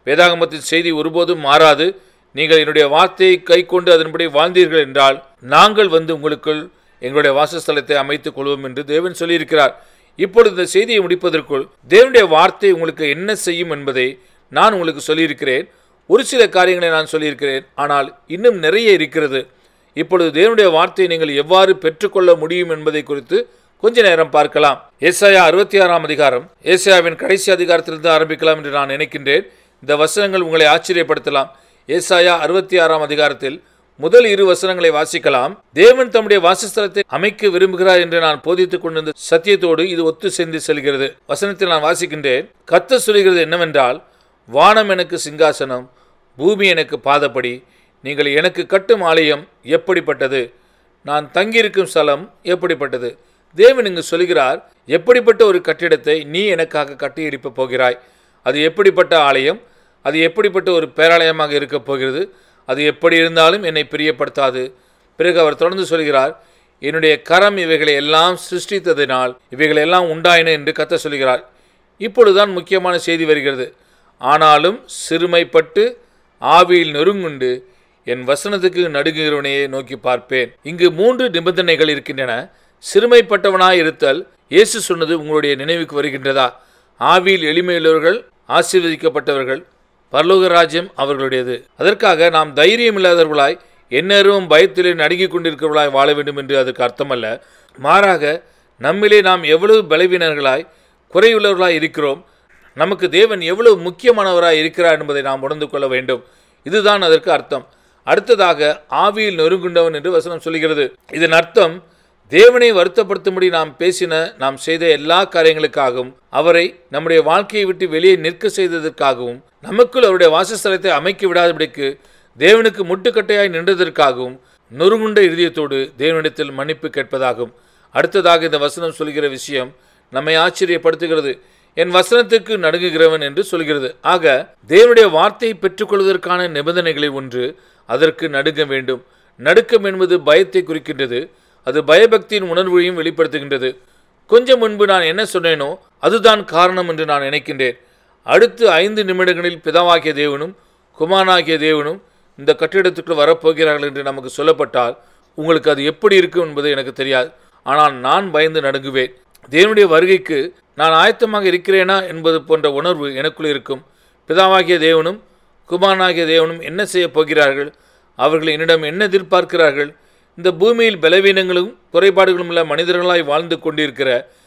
வேதாகமத்தின் செய்தி ஒருபோதும் மாறாது நீங்கள் என்னுடைய வார்த்தையை கைக்கொண்டு அதன்படி வாழ்ந்தீர்கள் என்றால் நாங்கள் வந்து உங்களுக்குள் எங்களுடைய வாசஸ்தலத்தை அமைத்துக் கொள்வோம் என்று தேவன் சொல்லியிருக்கிறார் இப்பொழுது இந்த செய்தியை முடிப்பதற்குள் தேவனுடைய வார்த்தை உங்களுக்கு என்ன செய்யும் என்பதை நான் உங்களுக்கு சொல்லியிருக்கிறேன் ஒரு சில காரியங்களை நான் சொல்லியிருக்கிறேன் ஆனால் இன்னும் நிறைய இருக்கிறது இப்பொழுது தேவனுடைய வார்த்தையை நீங்கள் எவ்வாறு பெற்றுக்கொள்ள முடியும் என்பதை குறித்து கொஞ்ச நேரம் பார்க்கலாம் ஏசாயா அறுபத்தி ஆறாம் அதிகாரம் ஏசாயாவின் கடைசி அதிகாரத்திலிருந்து ஆரம்பிக்கலாம் என்று நான் நினைக்கின்றேன் இந்த வசனங்கள் உங்களை ஆச்சரியப்படுத்தலாம் ஏசாயா அறுபத்தி ஆறாம் அதிகாரத்தில் முதல் இரு வசனங்களை வாசிக்கலாம் தேவன் தம்முடைய வாசஸ்தலத்தை அமைக்க விரும்புகிறார் என்று நான் போதித்துக் கொண்டிருந்த சத்தியத்தோடு இது ஒத்து சேர்ந்து செல்கிறது வசனத்தில் நான் வாசிக்கின்றேன் கத்த சொல்கிறது என்னவென்றால் வானம் எனக்கு சிங்காசனம் பூமி எனக்கு பாதப்படி நீங்கள் எனக்கு கட்டும் ஆலயம் எப்படிப்பட்டது நான் தங்கியிருக்கும் ஸ்தலம் எப்படிப்பட்டது தேவன் இங்கு சொல்கிறார் எப்படிப்பட்ட ஒரு கட்டிடத்தை நீ எனக்காக கட்டி எழுப்பப் போகிறாய் அது எப்படிப்பட்ட ஆலயம் அது எப்படிப்பட்ட ஒரு பேராலயமாக இருக்கப் போகிறது அது எப்படி இருந்தாலும் என்னை பிரியப்படுத்தாது பிறகு அவர் தொடர்ந்து சொல்கிறார் என்னுடைய கரம் இவைகளை எல்லாம் சிருஷ்டித்ததினால் இவைகள் எல்லாம் உண்டாயின என்று கத்த சொல்கிறார் இப்பொழுதுதான் முக்கியமான செய்தி வருகிறது ஆனாலும் சிறுமைப்பட்டு ஆவியில் நெருங்குண்டு என் வசனத்துக்கு நடுங்குகிறவனையே நோக்கி பார்ப்பேன் இங்கு மூன்று நிபந்தனைகள் இருக்கின்றன சிறுமைப்பட்டவனாய் இருத்தல் இயேசு சொன்னது உங்களுடைய நினைவுக்கு வருகின்றதா ஆவியில் எளிமையுள்ளவர்கள் ஆசீர்வதிக்கப்பட்டவர்கள் பரலோக ராஜ்யம் அவர்களுடையது அதற்காக நாம் தைரியம் இல்லாதவர்களாய் எந்நேரமும் பயத்திலே நடுங்கிக் கொண்டிருக்கிறவர்களாய் வாழ வேண்டும் என்று அதற்கு அர்த்தமல்ல மாறாக நம்மிலே நாம் எவ்வளவு பலவீனர்களாய் குறையுள்ளவர்களாய் இருக்கிறோம் நமக்கு தேவன் எவ்வளவு முக்கியமானவராய் இருக்கிறார் என்பதை நாம் உணர்ந்து கொள்ள வேண்டும் இதுதான் அதற்கு அர்த்தம் அடுத்ததாக ஆவியில் நொறுங்குண்டவன் என்று வசனம் சொல்கிறது இதன் அர்த்தம் தேவனை வருத்தப்படுத்தும்படி நாம் பேசின நாம் செய்த எல்லா காரியங்களுக்காகவும் அவரை நம்முடைய வாழ்க்கையை விட்டு வெளியே நிற்க செய்ததற்காகவும் நமக்குள் அவருடைய வாசஸ்தலத்தை அமைக்க விடாதபடிக்கு தேவனுக்கு முட்டுக்கட்டையாய் நின்றதற்காகவும் நொறுங்குண்ட இருதயத்தோடு தேவனிடத்தில் மன்னிப்பு கேட்பதாகும் அடுத்ததாக இந்த வசனம் சொல்கிற விஷயம் நம்மை ஆச்சரியப்படுத்துகிறது என் வசனத்துக்கு நடுங்குகிறவன் என்று சொல்கிறது ஆக தேவனுடைய வார்த்தையை பெற்றுக்கொள்வதற்கான நிபந்தனைகளில் ஒன்று அதற்கு நடுங்க வேண்டும் நடுக்கம் என்பது பயத்தை குறிக்கின்றது அது பயபக்தியின் உணர்வையும் வெளிப்படுத்துகின்றது கொஞ்சம் முன்பு நான் என்ன சொன்னேனோ அதுதான் காரணம் என்று நான் நினைக்கின்றேன் அடுத்து ஐந்து நிமிடங்களில் பிதாவாகிய தேவனும் குமாரனாகிய தேவனும் இந்த கட்டிடத்துக்கு வரப்போகிறார்கள் என்று நமக்கு சொல்லப்பட்டால் உங்களுக்கு அது எப்படி இருக்கும் என்பது எனக்கு தெரியாது ஆனால் நான் பயந்து நடுங்குவேன் தேவனுடைய வருகைக்கு நான் ஆயத்தமாக இருக்கிறேனா என்பது போன்ற உணர்வு எனக்குள் இருக்கும் பிதாவாகிய தேவனும் குமாரனாகிய தேவனும் என்ன செய்யப் போகிறார்கள் அவர்கள் என்னிடம் என்ன எதிர்பார்க்கிறார்கள் இந்த பூமியில் பலவீனங்களும் குறைபாடுகளும் உள்ள மனிதர்களாய் வாழ்ந்து கொண்டிருக்கிற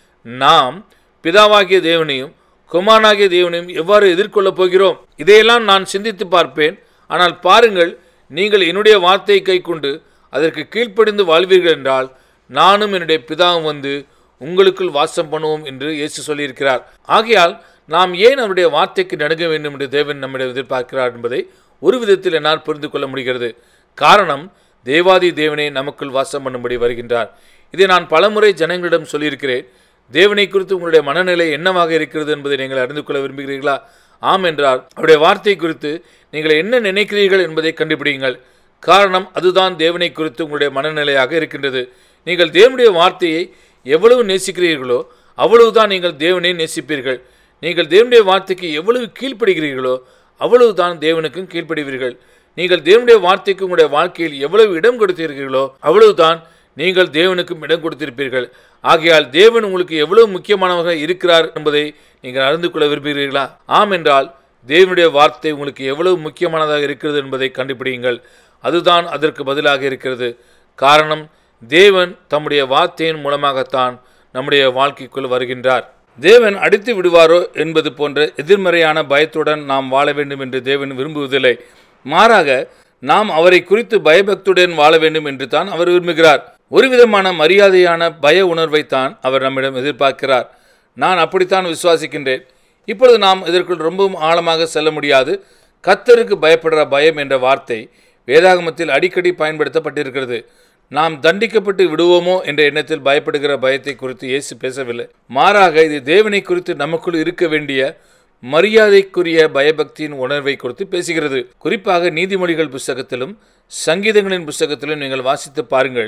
நாம் பிதாவாகிய தேவனையும் குமாரனாகிய தேவனையும் எவ்வாறு எதிர்கொள்ளப் போகிறோம் இதையெல்லாம் நான் சிந்தித்து பார்ப்பேன் ஆனால் பாருங்கள் நீங்கள் என்னுடைய வார்த்தையை கைக்கொண்டு அதற்கு கீழ்ப்படிந்து வாழ்வீர்கள் என்றால் நானும் என்னுடைய பிதாவும் வந்து உங்களுக்குள் வாசம் பண்ணுவோம் என்று இயேசு சொல்லியிருக்கிறார் ஆகையால் நாம் ஏன் அவருடைய வார்த்தைக்கு நடுங்க வேண்டும் என்று தேவன் நம்மிடம் எதிர்பார்க்கிறார் என்பதை ஒரு விதத்தில் என்னால் புரிந்து கொள்ள முடிகிறது காரணம் தேவாதி தேவனே நமக்குள் வாசம் பண்ணும்படி வருகின்றார் இதை நான் பலமுறை ஜனங்களிடம் சொல்லியிருக்கிறேன் தேவனை குறித்து உங்களுடைய மனநிலை என்னவாக இருக்கிறது என்பதை நீங்கள் அறிந்து கொள்ள விரும்புகிறீர்களா ஆம் என்றார் அவருடைய வார்த்தை குறித்து நீங்கள் என்ன நினைக்கிறீர்கள் என்பதை கண்டுபிடியுங்கள் காரணம் அதுதான் தேவனை குறித்து உங்களுடைய மனநிலையாக இருக்கின்றது நீங்கள் தேவனுடைய வார்த்தையை எவ்வளவு நேசிக்கிறீர்களோ அவ்வளவுதான் நீங்கள் தேவனை நேசிப்பீர்கள் நீங்கள் தேவனுடைய வார்த்தைக்கு எவ்வளவு கீழ்ப்படுகிறீர்களோ அவ்வளவுதான் தேவனுக்கும் கீழ்ப்படுவீர்கள் நீங்கள் தேவனுடைய வார்த்தைக்கு உங்களுடைய வாழ்க்கையில் எவ்வளவு இடம் கொடுத்தீர்களோ அவ்வளவுதான் நீங்கள் தேவனுக்கும் இடம் கொடுத்திருப்பீர்கள் ஆகையால் தேவன் உங்களுக்கு எவ்வளவு முக்கியமானவராக இருக்கிறார் என்பதை நீங்கள் அறிந்து கொள்ள விரும்புகிறீர்களா ஆம் என்றால் தேவனுடைய வார்த்தை உங்களுக்கு எவ்வளவு முக்கியமானதாக இருக்கிறது என்பதை கண்டுபிடியுங்கள் அதுதான் அதற்கு பதிலாக இருக்கிறது காரணம் தேவன் தம்முடைய வார்த்தையின் மூலமாகத்தான் நம்முடைய வாழ்க்கைக்குள் வருகின்றார் தேவன் அடித்து விடுவாரோ என்பது போன்ற எதிர்மறையான பயத்துடன் நாம் வாழ வேண்டும் என்று தேவன் விரும்புவதில்லை மாறாக நாம் அவரை குறித்து பயபக்துடன் வாழ வேண்டும் என்று தான் அவர் விரும்புகிறார் ஒரு விதமான மரியாதையான பய உணர்வைத்தான் அவர் நம்மிடம் எதிர்பார்க்கிறார் நான் அப்படித்தான் விசுவாசிக்கின்றேன் இப்பொழுது நாம் இதற்குள் ரொம்பவும் ஆழமாக செல்ல முடியாது கத்தருக்கு பயப்படுற பயம் என்ற வார்த்தை வேதாகமத்தில் அடிக்கடி பயன்படுத்தப்பட்டிருக்கிறது நாம் தண்டிக்கப்பட்டு விடுவோமோ என்ற எண்ணத்தில் பயப்படுகிற பயத்தை குறித்து இயேசு பேசவில்லை மாறாக இது தேவனை குறித்து நமக்குள் இருக்க வேண்டிய மரியாதைக்குரிய பயபக்தியின் உணர்வை குறித்து பேசுகிறது குறிப்பாக நீதிமொழிகள் புஸ்தகத்திலும் சங்கீதங்களின் புஸ்தகத்திலும் நீங்கள் வாசித்து பாருங்கள்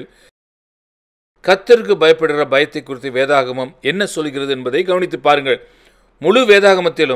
கத்தருக்கு பயப்படுகிற பயத்தை குறித்து வேதாகமம் என்ன சொல்கிறது என்பதை கவனித்து பாருங்கள் முழு வேதாகமத்திலும்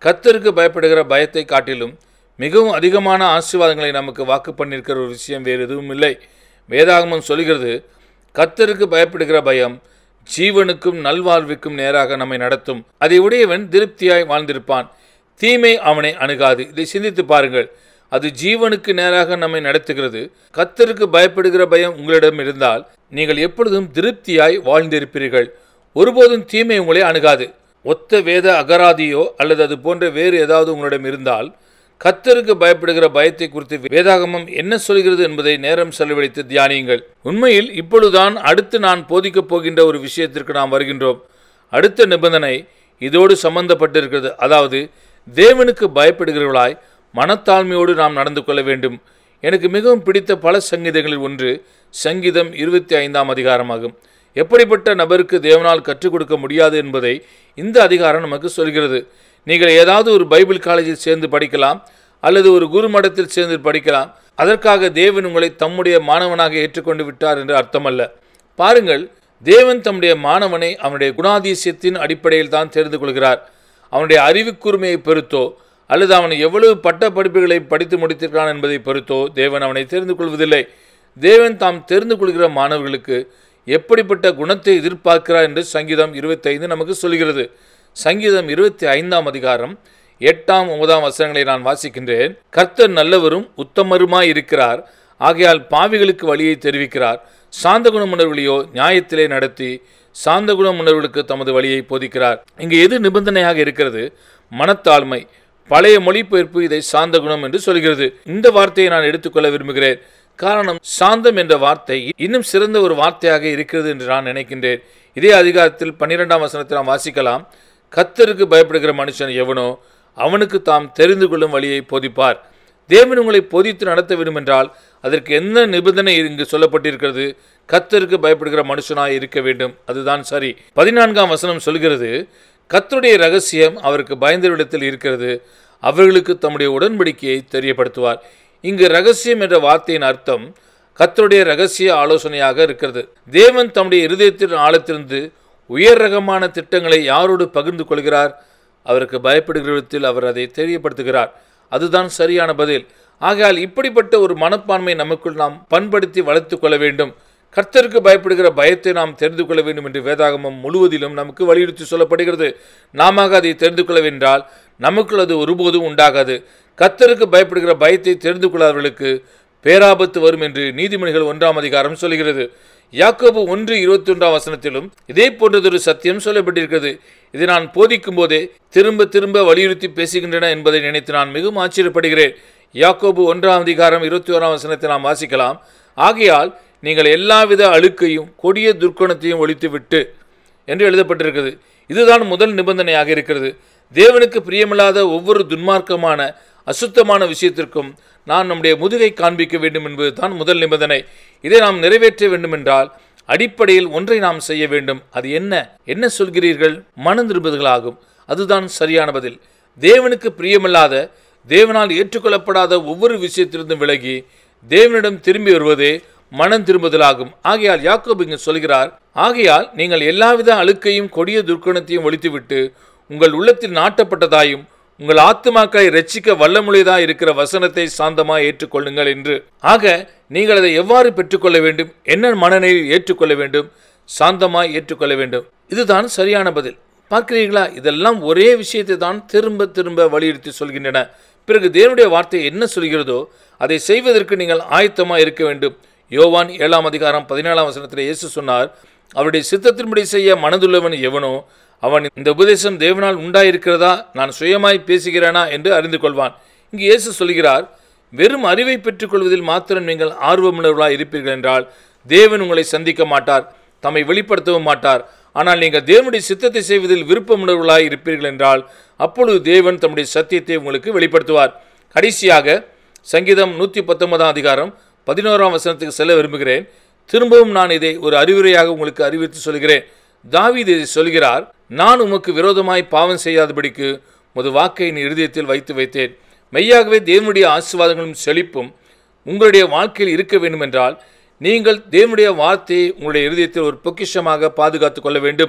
கத்தருக்கு பயப்படுகிற பயத்தை காட்டிலும் மிகவும் அதிகமான ஆசீர்வாதங்களை நமக்கு வாக்கு பண்ணியிருக்கிற ஒரு விஷயம் வேறு எதுவும் இல்லை வேதாகமம் சொல்கிறது கத்தருக்கு பயப்படுகிற பயம் ஜீவனுக்கும் நல்வாழ்வுக்கும் நேராக நம்மை நடத்தும் அதை உடையவன் திருப்தியாய் வாழ்ந்திருப்பான் தீமை அவனை அணுகாது இதை சிந்தித்து பாருங்கள் அது ஜீவனுக்கு நேராக நம்மை நடத்துகிறது கத்தருக்கு பயப்படுகிற பயம் உங்களிடம் இருந்தால் நீங்கள் எப்பொழுதும் திருப்தியாய் வாழ்ந்திருப்பீர்கள் ஒருபோதும் தீமை உங்களை அணுகாது ஒத்த வேத அகராதியோ அல்லது அது போன்ற வேறு ஏதாவது உங்களிடம் இருந்தால் கத்தருக்கு பயப்படுகிற பயத்தை குறித்து வேதாகமம் என்ன சொல்கிறது என்பதை நேரம் செலவழித்து தியானியுங்கள் உண்மையில் இப்பொழுதுதான் அடுத்து நான் போதிக்கப் போகின்ற ஒரு விஷயத்திற்கு நாம் வருகின்றோம் அடுத்த நிபந்தனை இதோடு சம்பந்தப்பட்டிருக்கிறது அதாவது தேவனுக்கு பயப்படுகிறவர்களாய் மனத்தாழ்மையோடு நாம் நடந்து கொள்ள வேண்டும் எனக்கு மிகவும் பிடித்த பல சங்கீதங்களில் ஒன்று சங்கீதம் இருபத்தி ஐந்தாம் அதிகாரமாகும் எப்படிப்பட்ட நபருக்கு தேவனால் கற்றுக் கொடுக்க முடியாது என்பதை இந்த அதிகாரம் நமக்கு சொல்கிறது நீங்கள் ஏதாவது ஒரு பைபிள் காலேஜில் சேர்ந்து படிக்கலாம் அல்லது ஒரு குரு மடத்தில் சேர்ந்து படிக்கலாம் அதற்காக தேவன் உங்களை தம்முடைய மாணவனாக ஏற்றுக்கொண்டு விட்டார் என்று அர்த்தமல்ல பாருங்கள் தேவன் தம்முடைய மாணவனை அவனுடைய குணாதிசயத்தின் அடிப்படையில் தான் தெரிந்து கொள்கிறார் அவனுடைய அறிவு கூர்மையை பொறுத்தோ அல்லது அவன் எவ்வளவு பட்ட படிப்புகளை படித்து முடித்திருக்கிறான் என்பதை பொறுத்தோ தேவன் அவனை தெரிந்து கொள்வதில்லை தேவன் தாம் தெரிந்து கொள்கிற மாணவர்களுக்கு எப்படிப்பட்ட குணத்தை எதிர்பார்க்கிறார் என்று சங்கீதம் இருபத்தைந்து நமக்கு சொல்கிறது சங்கீதம் இருபத்தி ஐந்தாம் அதிகாரம் எட்டாம் ஒன்பதாம் வசனங்களை நான் வாசிக்கின்றேன் கர்த்தர் நல்லவரும் உத்தமருமாய் இருக்கிறார் ஆகையால் பாவிகளுக்கு வழியை தெரிவிக்கிறார் சாந்த குணமுணர்வுகளையோ நியாயத்திலே நடத்தி சாந்த குணமுணர்வுகளுக்கு தமது வழியை போதிக்கிறார் இங்கு எது நிபந்தனையாக இருக்கிறது மனத்தாழ்மை பழைய மொழிபெயர்ப்பு இதை சாந்த குணம் என்று சொல்கிறது இந்த வார்த்தையை நான் எடுத்துக்கொள்ள விரும்புகிறேன் காரணம் சாந்தம் என்ற வார்த்தை இன்னும் சிறந்த ஒரு வார்த்தையாக இருக்கிறது என்று நான் நினைக்கின்றேன் இதே அதிகாரத்தில் பன்னிரெண்டாம் வசனத்தை நாம் வாசிக்கலாம் கத்தருக்கு பயப்படுகிற மனுஷன் எவனோ அவனுக்கு தாம் தெரிந்து கொள்ளும் வழியை போதிப்பார் தேவன் உங்களை போதித்து நடத்த வேண்டும் என்றால் அதற்கு என்ன நிபந்தனை இங்கு சொல்லப்பட்டிருக்கிறது கத்தருக்கு பயப்படுகிற மனுஷனாய் இருக்க வேண்டும் அதுதான் சரி பதினான்காம் வசனம் சொல்கிறது கத்தருடைய ரகசியம் அவருக்கு பயந்தவிடத்தில் இருக்கிறது அவர்களுக்கு தம்முடைய உடன்படிக்கையை தெரியப்படுத்துவார் இங்கு ரகசியம் என்ற வார்த்தையின் அர்த்தம் கத்தருடைய ரகசிய ஆலோசனையாக இருக்கிறது தேவன் தம்முடைய இருதயத்தின் ஆழத்திலிருந்து உயர் ரகமான திட்டங்களை யாரோடு பகிர்ந்து கொள்கிறார் அவருக்கு பயப்படுகிறத்தில் அவர் அதை தெரியப்படுத்துகிறார் அதுதான் சரியான பதில் ஆகையால் இப்படிப்பட்ட ஒரு மனப்பான்மை நமக்குள் நாம் பண்படுத்தி வளர்த்து கொள்ள வேண்டும் கர்த்தருக்கு பயப்படுகிற பயத்தை நாம் தெரிந்து கொள்ள வேண்டும் என்று வேதாகமம் முழுவதிலும் நமக்கு வலியுறுத்தி சொல்லப்படுகிறது நாம அதை தெரிந்து கொள்ளவென்றால் நமக்குள் அது ஒருபோதும் உண்டாகாது கர்த்தருக்கு பயப்படுகிற பயத்தை தெரிந்து கொள்ளாதவர்களுக்கு பேராபத்து வரும் என்று நீதிமொழிகள் ஒன்றாம் அதிகாரம் சொல்கிறது யாக்கோபு ஒன்று இருபத்தி ஒன்றாம் வசனத்திலும் இதே போன்றதொரு சத்தியம் சொல்லப்பட்டிருக்கிறது இதை நான் போதிக்கும் போதே திரும்ப திரும்ப வலியுறுத்தி பேசுகின்றன என்பதை நினைத்து நான் மிகவும் ஆச்சரியப்படுகிறேன் யாக்கோபு ஒன்றாம் அதிகாரம் இருபத்தி ஓராம் வசனத்தை நாம் வாசிக்கலாம் ஆகையால் நீங்கள் எல்லாவித அழுக்கையும் கொடிய துர்க்குணத்தையும் ஒழித்துவிட்டு என்று எழுதப்பட்டிருக்கிறது இதுதான் முதல் நிபந்தனையாக இருக்கிறது தேவனுக்கு பிரியமில்லாத ஒவ்வொரு துன்மார்க்கமான அசுத்தமான விஷயத்திற்கும் நாம் நம்முடைய முதுகை காண்பிக்க வேண்டும் என்பது தான் முதல் நிபந்தனை இதை நாம் நிறைவேற்ற வேண்டுமென்றால் அடிப்படையில் ஒன்றை நாம் செய்ய வேண்டும் அது என்ன என்ன சொல்கிறீர்கள் மனம் திரும்புதலாகும் அதுதான் சரியான பதில் தேவனுக்கு பிரியமில்லாத தேவனால் ஏற்றுக்கொள்ளப்படாத ஒவ்வொரு விஷயத்திலிருந்தும் விலகி தேவனிடம் திரும்பி வருவதே மனம் திரும்புதலாகும் ஆகையால் யாக்கோபு இங்கு சொல்கிறார் ஆகையால் நீங்கள் எல்லாவித அழுக்கையும் கொடிய துர்க்குணத்தையும் ஒழித்துவிட்டு உங்கள் உள்ளத்தில் நாட்டப்பட்டதாயும் உங்கள் ஆத்துமாக்களை ரட்சிக்க வல்லமுடையதா இருக்கிற வசனத்தை சாந்தமாய் ஏற்றுக்கொள்ளுங்கள் என்று ஆக நீங்கள் அதை எவ்வாறு பெற்றுக்கொள்ள வேண்டும் என்ன மனநிலையில் ஏற்றுக்கொள்ள வேண்டும் சாந்தமாய் ஏற்றுக்கொள்ள வேண்டும் இதுதான் சரியான பதில் பார்க்கிறீர்களா இதெல்லாம் ஒரே விஷயத்தை தான் திரும்ப திரும்ப வலியுறுத்தி சொல்கின்றன பிறகு தேவனுடைய வார்த்தை என்ன சொல்கிறதோ அதை செய்வதற்கு நீங்கள் ஆயத்தமாக இருக்க வேண்டும் யோவான் ஏழாம் அதிகாரம் பதினேழாம் வசனத்தில் இயேசு சொன்னார் அவருடைய சித்தத்தின்படி செய்ய மனதுள்ளவன் எவனோ அவன் இந்த உபதேசம் தேவனால் உண்டாயிருக்கிறதா நான் சுயமாய் பேசுகிறேனா என்று அறிந்து கொள்வான் இங்கு இயேசு சொல்கிறார் வெறும் அறிவை பெற்றுக்கொள்வதில் மாத்திரம் நீங்கள் ஆர்வமுள்ளவர்களாக இருப்பீர்கள் என்றால் தேவன் உங்களை சந்திக்க மாட்டார் தம்மை வெளிப்படுத்தவும் மாட்டார் ஆனால் நீங்கள் தேவனுடைய சித்தத்தை செய்வதில் விருப்பமுள்ளவர்களாக இருப்பீர்கள் என்றால் அப்பொழுது தேவன் தம்முடைய சத்தியத்தை உங்களுக்கு வெளிப்படுத்துவார் கடைசியாக சங்கீதம் நூற்றி பத்தொன்பதாம் அதிகாரம் பதினோராம் வசனத்துக்கு செல்ல விரும்புகிறேன் திரும்பவும் நான் இதை ஒரு அறிவுரையாக உங்களுக்கு அறிவித்து சொல்கிறேன் தாவீது இதை சொல்கிறார் நான் உமக்கு விரோதமாய் பாவம் செய்யாதபடிக்கு முது வாக்கை என் இருதயத்தில் வைத்து வைத்தேன் மெய்யாகவே தேவனுடைய ஆசீர்வாதங்களும் செழிப்பும் உங்களுடைய வாழ்க்கையில் இருக்க வேண்டுமென்றால் நீங்கள் தேவனுடைய வார்த்தையை உங்களுடைய இருதயத்தில் ஒரு பொக்கிஷமாக பாதுகாத்துக் கொள்ள வேண்டும்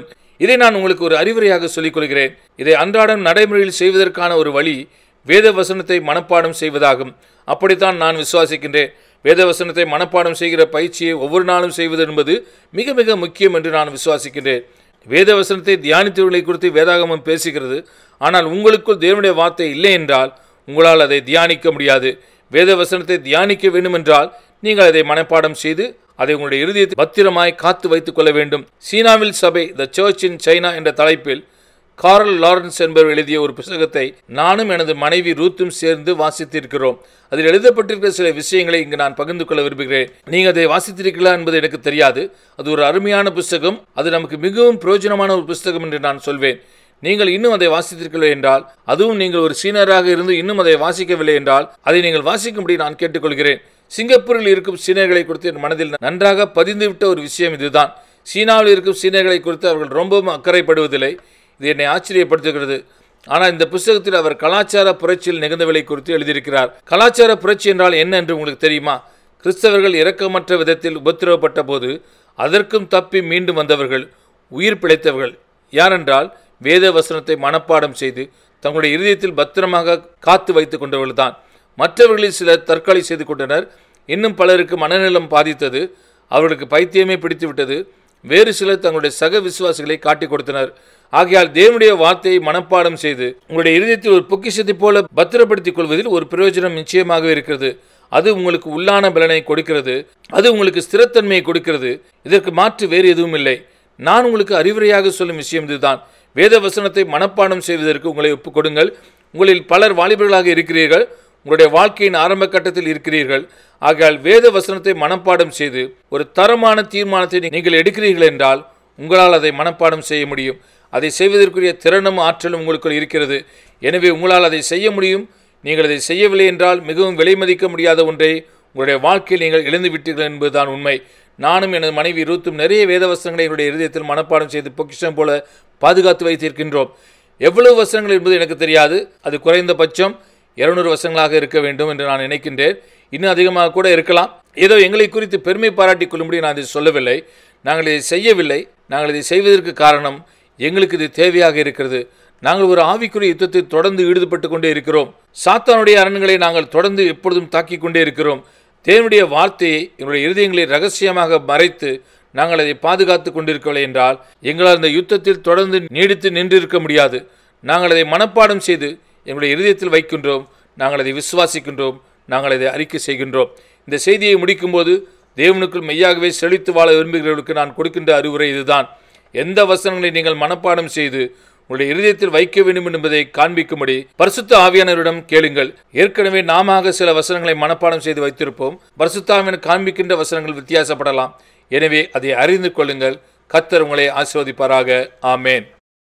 இதை நான் உங்களுக்கு ஒரு அறிவுரையாக சொல்லிக் கொள்கிறேன் இதை அன்றாடம் நடைமுறையில் செய்வதற்கான ஒரு வழி வேத வசனத்தை மனப்பாடம் செய்வதாகும் அப்படித்தான் நான் விசுவாசிக்கின்றேன் வேத வசனத்தை மனப்பாடம் செய்கிற பயிற்சியை ஒவ்வொரு நாளும் செய்வது என்பது மிக மிக முக்கியம் என்று நான் விசுவாசிக்கின்றேன் வேத வசனத்தை தியானித்தவர்களை குறித்து வேதாகமம் பேசுகிறது ஆனால் உங்களுக்குள் தேவனுடைய வார்த்தை இல்லை என்றால் உங்களால் அதை தியானிக்க முடியாது வேத வசனத்தை தியானிக்க வேண்டுமென்றால் நீங்கள் அதை மனப்பாடம் செய்து அதை உங்களுடைய இருதயத்தில் பத்திரமாய் காத்து வைத்துக் கொள்ள வேண்டும் சீனாவில் சபை த சர்ச் இன் சைனா என்ற தலைப்பில் கார்ல் லாரன்ஸ் என்பவர் எழுதிய ஒரு புத்தகத்தை நானும் எனது மனைவி ரூத்தும் சேர்ந்து வாசித்திருக்கிறோம் அதில் எழுதப்பட்டிருக்கிற சில விஷயங்களை இங்கு நான் பகிர்ந்து கொள்ள விரும்புகிறேன் நீங்கள் அதை வாசித்திருக்கலாம் என்பது எனக்கு தெரியாது அது ஒரு அருமையான புஸ்தகம் அது நமக்கு மிகவும் பிரயோஜனமான ஒரு புஸ்தகம் என்று நான் சொல்வேன் நீங்கள் இன்னும் அதை வாசித்திருக்கவில்லை என்றால் அதுவும் நீங்கள் ஒரு சீனராக இருந்து இன்னும் அதை வாசிக்கவில்லை என்றால் அதை நீங்கள் வாசிக்கும்படி நான் கேட்டுக்கொள்கிறேன் சிங்கப்பூரில் இருக்கும் சீனர்களை குறித்து என் மனதில் நன்றாக பதிந்துவிட்ட ஒரு விஷயம் இதுதான் சீனாவில் இருக்கும் சீனர்களை குறித்து அவர்கள் ரொம்பவும் அக்கறைப்படுவதில்லை இது என்னை ஆச்சரியப்படுத்துகிறது ஆனால் இந்த புஸ்தகத்தில் அவர் கலாச்சார புரட்சியில் நிகழ்ந்தவளை குறித்து எழுதியிருக்கிறார் கலாச்சார புரட்சி என்றால் என்ன என்று உங்களுக்கு தெரியுமா கிறிஸ்தவர்கள் இரக்கமற்ற விதத்தில் உபத்திரவப்பட்ட போது அதற்கும் தப்பி மீண்டும் வந்தவர்கள் உயிர் பிழைத்தவர்கள் யாரென்றால் வேத வசனத்தை மனப்பாடம் செய்து தங்களுடைய இருதயத்தில் பத்திரமாக காத்து வைத்துக் கொண்டவர்கள் தான் மற்றவர்களில் சிலர் தற்கொலை செய்து கொண்டனர் இன்னும் பலருக்கு மனநலம் பாதித்தது அவர்களுக்கு பைத்தியமே பிடித்து விட்டது வேறு சிலர் தங்களுடைய சக விசுவாசிகளை காட்டிக் கொடுத்தனர் ஆகையால் தேவனுடைய வார்த்தையை மனப்பாடம் செய்து உங்களுடைய இருதயத்தில் ஒரு பொக்கிஷத்தை போல பத்திரப்படுத்திக் கொள்வதில் ஒரு பிரயோஜனம் நிச்சயமாக இருக்கிறது அது உங்களுக்கு உள்ளான பலனை கொடுக்கிறது அது உங்களுக்கு ஸ்திரத்தன்மையை கொடுக்கிறது இதற்கு மாற்று வேறு எதுவும் இல்லை நான் உங்களுக்கு அறிவுரையாக சொல்லும் விஷயம் இதுதான் வேத வசனத்தை மனப்பாடம் செய்வதற்கு உங்களை ஒப்புக் கொடுங்கள் உங்களில் பலர் வாலிபர்களாக இருக்கிறீர்கள் உங்களுடைய வாழ்க்கையின் ஆரம்ப கட்டத்தில் இருக்கிறீர்கள் ஆகையால் வேத வசனத்தை மனப்பாடம் செய்து ஒரு தரமான தீர்மானத்தை நீங்கள் எடுக்கிறீர்கள் என்றால் உங்களால் அதை மனப்பாடம் செய்ய முடியும் அதை செய்வதற்குரிய திறனும் ஆற்றலும் உங்களுக்குள் இருக்கிறது எனவே உங்களால் அதை செய்ய முடியும் நீங்கள் அதை செய்யவில்லை என்றால் மிகவும் விலை மதிக்க முடியாத ஒன்றை உங்களுடைய வாழ்க்கையில் நீங்கள் இழந்து விட்டீர்கள் என்பதுதான் உண்மை நானும் எனது மனைவி ரூத்தும் நிறைய வேத வசனங்களை என்னுடைய இருதயத்தில் மனப்பாடம் செய்து பொக்கிஷம் போல பாதுகாத்து வைத்திருக்கின்றோம் எவ்வளவு வசனங்கள் என்பது எனக்கு தெரியாது அது குறைந்தபட்சம் இருநூறு வசனங்களாக இருக்க வேண்டும் என்று நான் நினைக்கின்றேன் இன்னும் அதிகமாக கூட இருக்கலாம் ஏதோ எங்களை குறித்து பெருமை பாராட்டிக் கொள்ளும்படி நான் இதை சொல்லவில்லை நாங்கள் இதை செய்யவில்லை நாங்கள் இதை செய்வதற்கு காரணம் எங்களுக்கு இது தேவையாக இருக்கிறது நாங்கள் ஒரு ஆவிக்குரிய யுத்தத்தில் தொடர்ந்து ஈடுபட்டு கொண்டே இருக்கிறோம் சாத்தானுடைய அரண்களை நாங்கள் தொடர்ந்து எப்பொழுதும் தாக்கிக் கொண்டே இருக்கிறோம் தேவனுடைய வார்த்தையை எங்களுடைய இருதயங்களை ரகசியமாக மறைத்து நாங்கள் அதை பாதுகாத்து கொண்டிருக்கவில்லை என்றால் எங்களால் இந்த யுத்தத்தில் தொடர்ந்து நீடித்து நின்றிருக்க முடியாது நாங்கள் அதை மனப்பாடம் செய்து எங்களுடைய இருதயத்தில் வைக்கின்றோம் நாங்கள் அதை விசுவாசிக்கின்றோம் நாங்கள் அதை அறிக்கை செய்கின்றோம் இந்த செய்தியை முடிக்கும்போது தேவனுக்குள் மெய்யாகவே செழித்து வாழ விரும்புகிறவர்களுக்கு நான் கொடுக்கின்ற அறிவுரை இதுதான் எந்த வசனங்களை நீங்கள் மனப்பாடம் செய்து உங்களுடைய இருதயத்தில் வைக்க வேண்டும் என்பதை காண்பிக்கும்படி பரிசுத்த ஆவியானவரிடம் கேளுங்கள் ஏற்கனவே நாம சில வசனங்களை மனப்பாடம் செய்து வைத்திருப்போம் பரிசுத்த ஆவியன் காண்பிக்கின்ற வசனங்கள் வித்தியாசப்படலாம் எனவே அதை அறிந்து கொள்ளுங்கள் கத்தர் உங்களை ஆசிர்வதிப்பாராக ஆமேன்